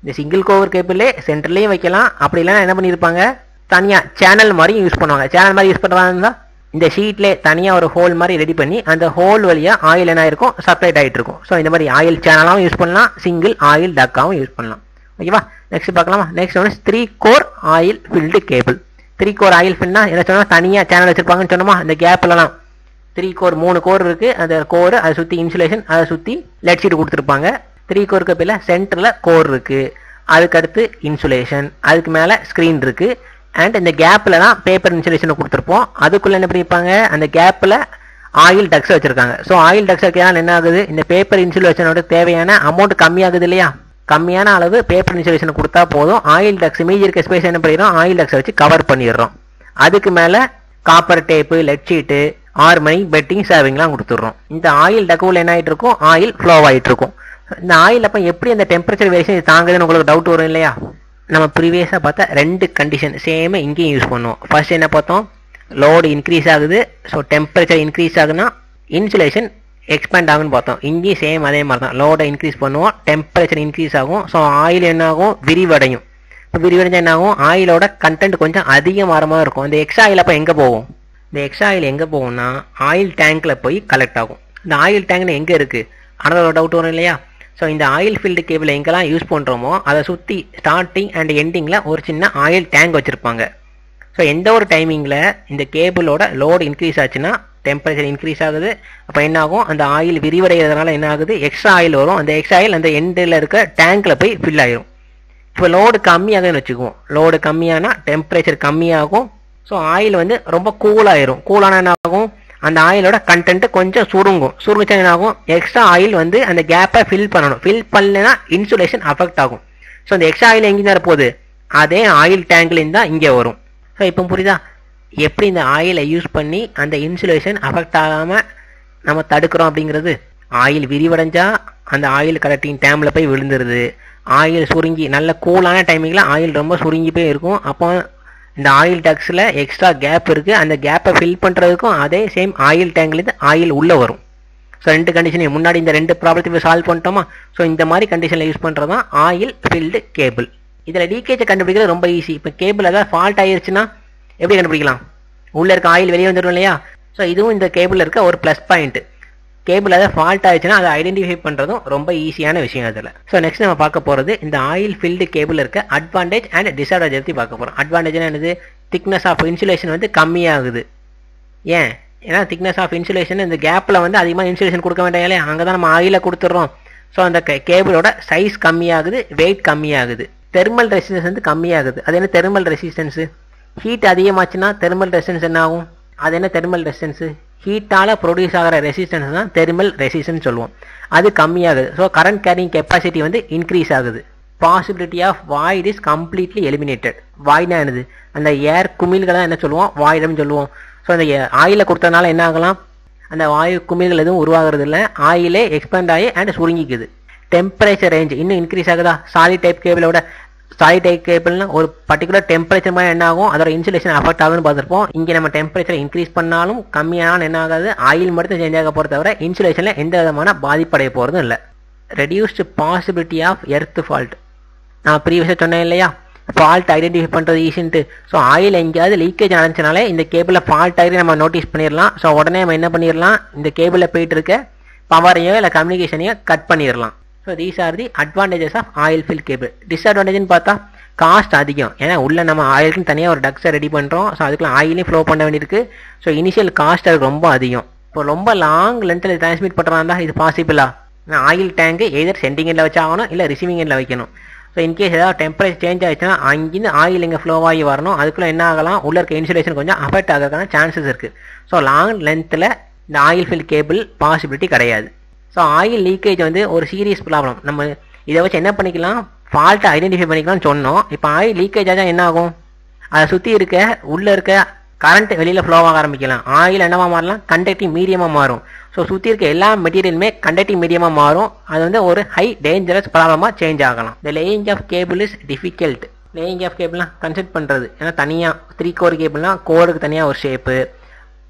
இந்த சிங்கிள் கோவர் கேபிளே சென்டர்லேயும் வைக்கலாம் அப்படி இல்லைன்னா என்ன பண்ணியிருப்பாங்க தனியாக சேனல் மாதிரி யூஸ் பண்ணுவாங்க சேனல் மாதிரி யூஸ் பண்ணுறாங்க இருந்தால் இந்த ஷீட்லே தனியாக ஒரு ஹோல் மாதிரி ரெடி பண்ணி அந்த ஹோல் வழியாக ஆயில் என்ன இருக்கும் சப்ளைட் ஆகிட்டு இருக்கும் ஸோ இந்த மாதிரி ஆயில் சேனலாகவும் யூஸ் பண்ணலாம் சிங்கிள் ஆயில் டக்காகவும் யூஸ் பண்ணலாம் ஓகேவா நெக்ஸ்ட் பார்க்கலாமா நெக்ஸ்ட் ஒன்று three core oil filled cable three core oil ஃபில்னா என்ன சொன்னால் தனியாக சேனல் வச்சிருப்பாங்கன்னு சொன்னோமா இந்த கேப்லலாம் த்ரீ கோர் மூணு கோர் இருக்கு அந்த கோர் அதை சுற்றி இன்சுலேஷன் அதை சுற்றி லெட் ஷீட் கொடுத்துருப்பாங்க த்ரீ கோர் கப்பில் சென்டரில் கோர் இருக்கு அதுக்கடுத்து இன்சுலேஷன் அதுக்கு மேலே ஸ்க்ரீன் இருக்கு அண்ட் இந்த கேப்பில் தான் பேப்பர் இன்சுலேஷனை கொடுத்துருப்போம் அதுக்குள்ளே என்ன பண்ணியிருப்பாங்க அந்த கேப்பில் ஆயில் டக்ஸ் வச்சிருக்காங்க ஸோ ஆயில் டக்ஸ் வைக்கிறதால என்ன ஆகுது இந்த பேப்பர் இன்சுலேஷனோட தேவையான அமௌண்ட் கம்மியாகுது இல்லையா கம்மியான அளவு பேப்பர் இன்சுலேஷன் கொடுத்தா போதும் ஆயில் டக்ஸ் மீதி இருக்க ஸ்பேஸ் என்ன பண்ணிடுறோம் ஆயில் டக்ஸை வச்சு கவர் பண்ணிடுறோம் அதுக்கு மேலே காப்பர் டேப்பு லெட் ஷீட்டு ஆறு மணி பெட்டிங் சேவிங்லாம் கொடுத்துட்றோம் இந்த ஆயில் டக்குவில் என்ன ஆகிட்டு இருக்கும் ஆயில் ஃப்ளோ ஆகிட்டு இருக்கும் இந்த ஆயில் அப்போ எப்படி அந்த டெம்பரேச்சர் வேரியேஷன் தாங்குதுன்னு உங்களுக்கு டவுட் வரும் இல்லையா நம்ம ப்ரீவியஸாக பார்த்தா ரெண்டு கண்டிஷன் சேம் இங்கேயும் யூஸ் பண்ணுவோம் ஃபர்ஸ்ட் என்ன பார்த்தோம் லோடு இன்க்ரீஸ் ஆகுது ஸோ டெம்பரேச்சர் இன்க்ரீஸ் ஆகுதுன்னா இன்சுலேஷன் எக்ஸ்பேண்ட் ஆகுன்னு பார்த்தோம் இங்கேயும் சேம் அதே மாதிரி தான் லோடை இன்க்ரீஸ் பண்ணுவோம் டெம்பரேச்சர் இன்க்ரீஸ் ஆகும் ஸோ ஆயில் என்ன ஆகும் விரிவடையும் இப்போ விரிவடைஞ்சா என்ன ஆகும் ஆயிலோட கண்டென்ட் கொஞ்சம் அதிகமாக மாதிரி இருக்கும் இந்த எக்ஸ்ட்ரா ஆயில் அப்போ எங்கே போகும் இந்த எக்ஸ்ட்ரா ஆயில் எங்கே போகும்னா ஆயில் டேங்க்கில் போய் கலெக்ட் ஆகும் இந்த ஆயில் டேங்க்னு எங்கே இருக்குது ஆனால் ஒரு டவுட் வரும் இல்லையா ஸோ இந்த ஆயில் ஃபீல்டு கேபிள் எங்கெல்லாம் யூஸ் பண்ணுறோமோ அதை சுற்றி ஸ்டார்டிங் அண்ட் எண்டிங்கில் ஒரு சின்ன ஆயில் டேங்க் வச்சுருப்பாங்க ஸோ எந்த ஒரு டைமிங்கில் இந்த கேபிளோட லோடு இன்க்ரீஸ் ஆச்சுன்னா டெம்பரேச்சர் இன்க்ரீஸ் ஆகுது அப்போ என்ன ஆகும் அந்த ஆயில் விரிவடைகிறதுனால என்ன ஆகுது எக்ஸ்ட்ரா ஆயில் வரும் அந்த எக்ஸ்ட்ரா ஆயில் அந்த எண்டில் இருக்க டேங்க்கில் போய் ஃபில் ஆயிரும் இப்போ லோடு கம்மியாகுதுன்னு வச்சுக்குவோம் லோடு கம்மியானா டெம்பரேச்சர் கம்மியாகும் ஸோ ஆயில் வந்து ரொம்ப கூலாயிரும் கூலான என்ன ஆகும் அந்த ஆயிலோட கண்டென்ட் கொஞ்சம் சுருங்கும் சுருங்குச்சா என்ன ஆகும் எக்ஸ்ட்ரா ஆயில் வந்து அந்த கேப்பை ஃபில் பண்ணணும் ஃபில் பண்ணலைன்னா இன்சுலேஷன் அஃபெக்ட் ஆகும் ஸோ அந்த எக்ஸ்ட்ரா ஆயில் எங்கே போகுது அதே ஆயில் டேங்க்லேருந்து தான் இங்கே வரும் ஸோ இப்போ புரியுதா எப்படி இந்த ஆயிலை யூஸ் பண்ணி அந்த இன்சுலேஷன் அஃபெக்ட் ஆகாமல் நம்ம தடுக்கிறோம் அப்படிங்கிறது ஆயில் விரிவடைஞ்சா அந்த ஆயில் கலெக்டிங் டேமில் போய் விழுந்துருது ஆயில் சுருங்கி நல்ல கூலான டைமிங்கில் ஆயில் ரொம்ப சுருங்கி போய் இருக்கும் அப்போ இந்த ஆயில் டக்ஸில் எக்ஸ்ட்ரா கேப் இருக்குது அந்த கேப்பை ஃபில் பண்ணுறதுக்கும் அதே சேம் ஆயில் டேங்க்லேருந்து ஆயில் உள்ளே வரும் ஸோ ரெண்டு கண்டிஷனையும் முன்னாடி இந்த ரெண்டு ப்ராப்ளத்தையும் சால்வ் பண்ணிட்டோமா ஸோ இந்த மாதிரி கண்டிஷனில் யூஸ் பண்ணுறது தான் ஆயில் ஃபில்டு கேபிள் இதில் லீக்கேஜை கண்டுபிடிக்கிறது ரொம்ப ஈஸி இப்போ கேபிள் ஏதாவது ஃபால்ட் ஆயிருச்சுன்னா எப்படி கண்டுபிடிக்கலாம் உள்ளே இருக்க ஆயில் வெளியே வந்துடும் இல்லையா ஸோ இதுவும் இந்த கேபிளில் இருக்க ஒரு ப்ளஸ் பாயிண்ட் கேபிள் ஏதாவது ஃபால்ட் ஆயிடுச்சுன்னா அதை ஐடென்டிஃபை பண்ணுறதும் ரொம்ப ஈஸியான விஷயம் அதில் ஸோ நெக்ஸ்ட் நம்ம பார்க்க போகிறது இந்த ஆயில் ஃபில்டு கேபிள் இருக்க அட்வான்டேஜ் அண்ட் டிஸ்அட்வான்டேஜ் பற்றி பார்க்க போகிறோம் அட்வான்டேஜ்னா என்னது திக்னஸ் ஆஃப் இன்சுலேஷன் வந்து கம்மியாகுது ஏன் ஏன்னா திக்னஸ் ஆஃப் இன்சுலேஷன் இந்த கேப்பில் வந்து அதிகமாக இன்சுலேஷன் கொடுக்க வேண்டாம் இல்லையா அங்கே தான் நம்ம ஆயிலை கொடுத்துட்றோம் ஸோ அந்த கேபிளோட சைஸ் கம்மியாகுது வெயிட் கம்மியாகுது தெர்மல் ரெசிஸ்டன்ஸ் வந்து கம்மியாகுது அது என்ன தெர்மல் ரெசிஸ்டன்ஸு ஹீட் அதிகமாச்சுன்னா தெர்மல் ரெசிஸ்டன்ஸ் என்ன ஆகும் அது என்ன தெர்மல் ரெசிஸ்டன்ஸு ஹீட்டால் ப்ரொடியூஸ் ஆகிற ரெசிஸ்டன்ஸ் தான் தெர்மல் ரெசிஸ்டன்ஸ் சொல்லுவோம் அது கம்மியாகுது ஸோ கரண்ட் கேரிங் கெப்பாசிட்டி வந்து இன்க்ரீஸ் ஆகுது possibility of void is completely eliminated வாய்னா என்னது அந்த ஏர் குமிழ்களை என்ன சொல்லுவோம் வாயிடம் சொல்லுவோம் ஸோ அந்த ஆயிலை கொடுத்ததுனால என்ன ஆகலாம் அந்த வாயு குமிழ்கள் எதுவும் உருவாகிறது இல்லை ஆயிலே எக்ஸ்பேண்ட் ஆகி அண்ட் சுருங்கிக்குது டெம்பரேச்சர் ரேஞ்ச் இன்னும் இன்க்ரீஸ் ஆகுதா சாலிட் டைப் கேபிளோட சாலிட் டைப் கேபிள்னா ஒரு பர்டிகுலர் டெம்பரேச்சர் மாதிரி என்ன ஆகும் அதோட இன்சுலேஷன் அஃபெக்ட் ஆகுதுன்னு பார்த்துருப்போம் இங்கே நம்ம டெம்பரேச்சர் இன்க்ரீஸ் பண்ணாலும் கம்மியானாலும் என்ன ஆகாது ஆயில் மட்டும் சேஞ்ச் ஆக போகிற தவிர இன்சுலேஷனில் எந்த விதமான பாதிப்படைய போகிறதும் இல்லை reduced possibility of earth fault நான் ப்ரீவியஸாக சொன்னேன் இல்லையா ஃபால்ட் ஐடென்டிஃபை பண்ணுறது ஈஸின்ட்டு ஸோ ஆயில் எங்கேயாவது லீக்கேஜ் நடந்துச்சுனாலே இந்த கேபிளில் ஃபால்ட் ஆகி நம்ம நோட்டீஸ் பண்ணிடலாம் ஸோ உடனே நம்ம என்ன பண்ணிடலாம் இந்த கேபிளில் போயிட்டு இருக்க பவரையோ இல்லை கம்யூனிகேஷனையோ கட் பண்ணிடலாம் so these are the advantages of oil fill cable டிஸ்அட்வான்டேஜ்னு பார்த்தா காஸ்ட் அதிகம் ஏன்னா உள்ள நம்ம ஆயிலுக்குன்னு தனியாக ஒரு டக்ஸை ரெடி பண்ணுறோம் ஸோ அதுக்குள்ள ஆயிலையும் ஃப்ளோ பண்ண வேண்டியிருக்கு ஸோ இனிஷியல் காஸ்ட் அது ரொம்ப அதிகம் இப்போ ரொம்ப லாங் லென்த்தில் டிரான்ஸ்மிட் பண்ணுறாங்க இது பாசிபிளா ஆயில் டேங்கு எதர் சென்டிங் எண்டில் வச்சாகணும் இல்லை ரிசீவிங் எண்டில் வைக்கணும் ஸோ இன்கேஸ் ஏதாவது டெம்பரேச்சர் சேஞ்ச் ஆயிடுச்சுன்னா அங்கேருந்து ஆயில் இங்கே ஃப்ளோ ஆகி வரணும் அதுக்குள்ளே என்ன ஆகலாம் உள்ள இருக்க இன்சுலேஷன் கொஞ்சம் அஃபெக்ட் ஆகிறதுக்கான சான்சஸ் இருக்குது ஸோ லாங் லென்த்தில் இந்த ஆயில் ஃபில் கேபிள் பாசிபிலிட்டி கிடையாது ஸோ ஆயில் லீக்கேஜ் வந்து ஒரு சீரியஸ் ப்ராப்ளம் நம்ம இதை வச்சு என்ன பண்ணிக்கலாம் ஃபால்ட்டை ஐடென்டிஃபை பண்ணிக்கலாம்னு சொன்னோம் இப்போ ஆயில் லீக்கேஜ் ஆச்சா என்ன ஆகும் அதை சுற்றி இருக்க உள்ளே இருக்க கரண்ட் வெளியில் ஃப்ளோ ஆக ஆரம்பிக்கலாம் ஆயில் என்னவா மாறலாம் கண்டக்டிங் மீடியமாக மாறும் ஸோ சுற்றி இருக்க எல்லா மெட்டீரியலுமே கண்டக்டிங் மீடியமாக மாறும் அது வந்து ஒரு ஹை டேஞ்சரஸ் ப்ராப்ளமாக சேஞ்ச் ஆகலாம் இந்த laying of cable is difficult laying of கேபிள்லாம் கன்செப்ட் பண்ணுறது ஏன்னா தனியாக த்ரீ கோர் கேபிள்லாம் கோருக்கு தனியாக ஒரு ஷேப்பு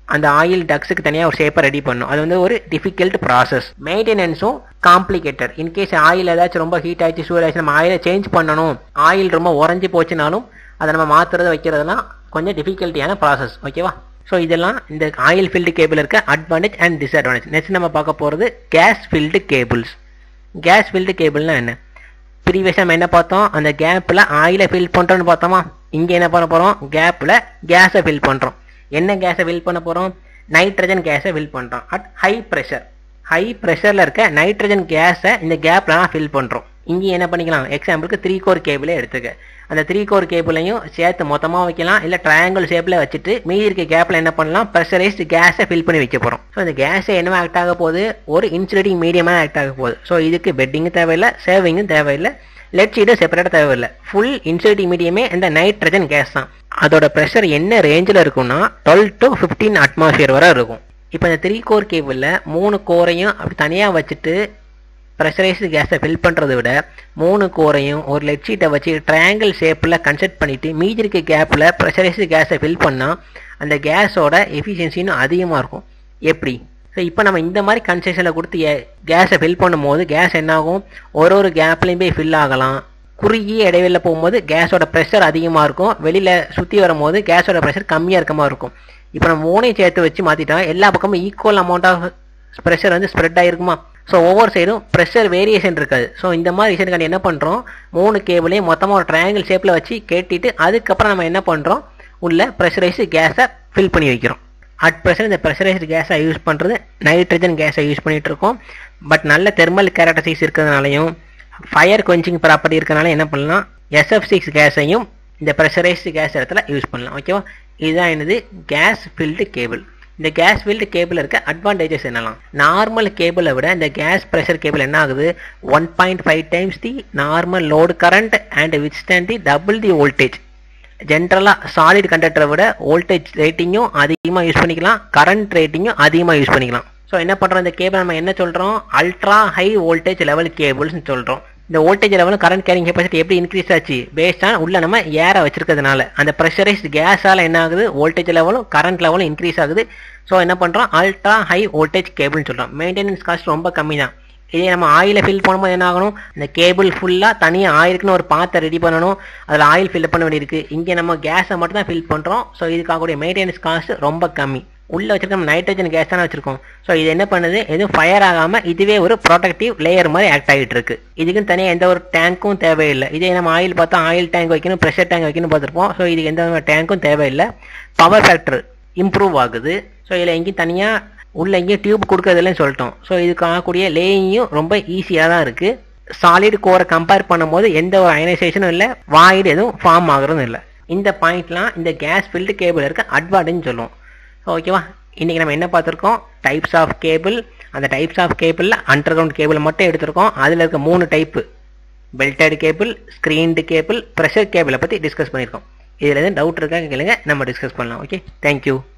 அந்த ஆயில் டக்ஸுக்கு தனியாக ஒரு ஷேப்பை ரெடி பண்ணும் அது வந்து ஒரு டிஃபிகல்ட் ப்ராசஸ் மெயின்டெனன்ஸும் காம்ப்ளிகேட்டட் இன்கேஸ் ஆயில் ஏதாச்சும் ரொம்ப ஹீட் ஆயிடுச்சு சூடு ஆயிடுச்சு நம்ம ஆயிலை சேஞ்ச் பண்ணணும் ஆயில் ரொம்ப உறைஞ்சி போச்சுனாலும் அதை நம்ம மாற்றுறது வைக்கிறதுலாம் கொஞ்சம் டிஃபிகல்ட்டியான ப்ராசஸ் ஓகேவா ஸோ இதெல்லாம் இந்த ஆயில் ஃபில்டு கேபிள் இருக்க அட்வான்டேஜ் அண்ட் டிஸ்அட்வான்டேஜ் நெக்ஸ்ட் நம்ம பார்க்க போகிறது gas filled cables gas filled கேபிள்னா என்ன ப்ரீவியஸாக நம்ம என்ன பார்த்தோம் அந்த கேப்பில் ஆயிலை ஃபில் பண்ணுறோன்னு பார்த்தோமா இங்கே என்ன பண்ண போகிறோம் கேப்பில் கேஸை ஃபில் பண்ணுறோம் என்ன கேஸை ஃபில் பண்ண போகிறோம் நைட்ரஜன் கேஸை ஃபில் பண்ணுறோம் அட் ஹை ப்ரெஷர் ஹை ப்ரெஷரில் இருக்க நைட்ரஜன் கேஸை இந்த கேப்பில் தான் ஃபில் பண்ணுறோம் இங்கே என்ன பண்ணிக்கலாம் எக்ஸாம்பிளுக்கு த்ரீ கோர் கேபிளே எடுத்துக்க அந்த த்ரீ கோர் கேபிளையும் சேர்த்து மொத்தமாக வைக்கலாம் இல்லை ட்ரையாங்கிள் ஷேப்பில் வச்சுட்டு மீதி இருக்க கேப்பில் என்ன பண்ணலாம் ப்ரெஷரைஸ்டு கேஸை ஃபில் பண்ணி வைக்க போகிறோம் ஸோ இந்த கேஸை என்ன ஆக்ட் ஆக போகுது ஒரு இன்சுலேட்டிங் மீடியமாக ஆக்ட் ஆக போகுது ஸோ இதுக்கு பெட்டிங்கும் தேவையில்லை சேவிங்கும் தேவையில்லை லெட் ஷீட்டும் செப்பரேட்டாக தேவையில்லை ஃபுல் இன்சுலேட்டிங் மீடியமே இந்த நைட்ரஜன் கேஸ் தான் அதோட ப்ரெஷர் என்ன ரேஞ்சில் இருக்கும்னா டுவெல் டு ஃபிஃப்டீன் அட்மாஸ்பியர் வரை இருக்கும் இப்போ இந்த த்ரீ கோர் கேபிளில் மூணு கோரையும் அப்படி தனியாக வச்சுட்டு ப்ரெஷரைஸ்டு கேஸை ஃபில் பண்ணுறதை விட மூணு கோரையும் ஒரு லெட் ஷீட்டை வச்சு ட்ரையாங்கிள் ஷேப்பில் கன்செப்ட் பண்ணிவிட்டு மீதி இருக்க கேப்பில் ப்ரெஷரைஸ்டு கேஸை ஃபில் பண்ணால் அந்த கேஸோட எஃபிஷியன்சின்னு அதிகமாக இருக்கும் எப்படி ஸோ இப்போ நம்ம இந்த மாதிரி கன்செஷனில் கொடுத்து கேஸை ஃபில் பண்ணும்போது கேஸ் என்னாகும் ஒரு ஒரு கேப்லேயும் போய் ஃபில் ஆகலாம் குறுகிய இடைவெளியில் போகும்போது கேஸோட ப்ரெஷர் அதிகமாக இருக்கும் வெளியில் சுற்றி வரும்போது கேஸோட ப்ரெஷர் கம்மியாக இருக்க மாதிரி இருக்கும் இப்போ நம்ம மூணையும் சேர்த்து வச்சு மாற்றிட்டா எல்லா பக்கமும் ஈக்குவல் அமௌண்ட் ஆஃப் ப்ரெஷர் வந்து ஸ்ப்ரெட் ஆகிருக்குமா ஸோ ஒவ்வொரு சைடும் ப்ரெஷர் வேரியேஷன் இருக்காது ஸோ இந்த மாதிரி விஷயத்துக்காண்டி என்ன பண்ணுறோம் மூணு கேபிளையும் மொத்தமாக ஒரு ட்ரையாங்கிள் ஷேப்பில் வச்சு கேட்டிட்டு அதுக்கப்புறம் நம்ம என்ன பண்ணுறோம் உள்ள ப்ரெஷரைஸ்டு கேஸை ஃபில் பண்ணி வைக்கிறோம் அட் ப்ரெஷர் இந்த ப்ரெஷரைஸ்டு கேஸை யூஸ் பண்ணுறது நைட்ரஜன் கேஸை யூஸ் பண்ணிகிட்டு இருக்கோம் பட் நல்ல தெர்மல் கேரக்டரிஸ்டிக்ஸ் இருக்கிறதுனாலையும் ஃபயர் கொஞ்சிங் ப்ராப்பர்ட்டி இருக்கிறனால என்ன பண்ணலாம் எஸ்எஃப் சிக்ஸ் கேஸையும் இந்த ப்ரெஷரைஸ்டு கேஸ் இடத்துல யூஸ் பண்ணலாம் ஓகேவா இதுதான் என்னது கேஸ் ஃபில்டு கேபிள் இந்த கேஸ் ஃபில்டு கேபிள் இருக்க அட்வான்டேஜஸ் என்னலாம் நார்மல் கேபிளை விட இந்த கேஸ் ப்ரெஷர் கேபிள் என்ன ஆகுது one point five times the normal load current and withstand the double the voltage ஜென்ரலாக சாலிட் கண்டக்டரை விட வோல்டேஜ் ரேட்டிங்கும் அதிகமாக யூஸ் பண்ணிக்கலாம் கரண்ட் ரேட்டிங்கும் அதிகமாக யூஸ் பண்ணிக்கலாம் ஸோ என்ன பண்ணுறோம் இந்த கேபிள் நம்ம என்ன சொல்கிறோம் அல்ட்ரா ஹை வோல்டேஜ் லெவல் கேபிள்ஸ்னு சொல்கிறோம் இந்த வோல்டேஜ் லெவலும் கரண்ட் கேரிங் கெப்பாசிட்டி எப்படி இன்க்ரீஸ் ஆச்சு பேஸ்ட் ஆன் உள்ள நம்ம ஏரை வச்சிருக்கிறதுனால அந்த ப்ரெஷரைஸ்ட் கேஸால் என்ன ஆகுது வோல்டேஜ் லெவலும் கரண்ட் லெவலும் இன்க்ரீஸ் ஆகுது ஸோ என்ன பண்ணுறோம் அல்ட்ரா ஹை வோல்டேஜ் கேபிள்னு சொல்கிறோம் மெயின்டெனன்ஸ் காஸ்ட் ரொம்ப கம்மி தான் இதே நம்ம ஆயிலை ஃபில் பண்ணும்போது என்ன ஆகணும் இந்த கேபிள் ஃபுல்லாக தனியாக ஆயிலுக்குன்னு ஒரு பாத்தை ரெடி பண்ணணும் அதில் ஆயில் ஃபில் பண்ண வேண்டியிருக்கு இங்கே நம்ம கேஸை மட்டும் தான் ஃபில் பண்ணுறோம் ஸோ இதுக்காகக்கூடிய மெயின்டெனன்ஸ் காஸ்ட் ரொம்ப கம்மி உள்ளே வச்சிருக்க நம்ம நைட்ரஜன் கேஸ் தானே வச்சிருக்கோம் ஸோ இது என்ன பண்ணுது எதுவும் ஃபயர் ஆகாமல் இதுவே ஒரு ப்ரொடக்டிவ் லேயர் மாதிரி ஆக்ட் ஆகிட்டு இருக்கு இதுக்குன்னு தனியாக எந்த ஒரு டேங்க்கும் தேவையில்லை இதே நம்ம ஆயில் பார்த்தா ஆயில் டேங்க் வைக்கணும் ப்ரெஷர் டேங்க் வைக்கணும் பார்த்துருப்போம் ஸோ இதுக்கு எந்த டேங்க்கும் தேவையில்லை பவர் ஃபேக்டர் இம்ப்ரூவ் ஆகுது ஸோ இதில் எங்கேயும் தனியாக உள்ள எங்கேயும் டியூப் கொடுக்கறதுலன்னு சொல்லிட்டோம் ஸோ இதுக்கு ஆகக்கூடிய லேயிங்கும் ரொம்ப ஈஸியாக தான் இருக்குது சாலிட் கோரை கம்பேர் பண்ணும்போது எந்த ஒரு அயனைசேஷனும் இல்லை வாய்டு எதுவும் ஃபார்ம் ஆகுறதும் இல்லை இந்த பாயிண்ட்லாம் இந்த கேஸ் ஃபில்டு கேபிள் இருக்க அட்வான்டேஜ் சொல்லுவோம் ஓகேவா இன்றைக்கி நம்ம என்ன பார்த்துருக்கோம் டைப்ஸ் ஆஃப் கேபிள் அந்த டைப்ஸ் ஆஃப் கேபிளில் அண்டர் கிரவுண்ட் கேபிள் மட்டும் எடுத்திருக்கோம் அதில் இருக்க மூணு type belted cable screened cable pressure கேபிளை பற்றி டிஸ்கஸ் பண்ணியிருக்கோம் இதில் எதுவும் டவுட் இருக்கா கேளுங்க நம்ம டிஸ்கஸ் பண்ணலாம் ஓகே தேங்க்யூ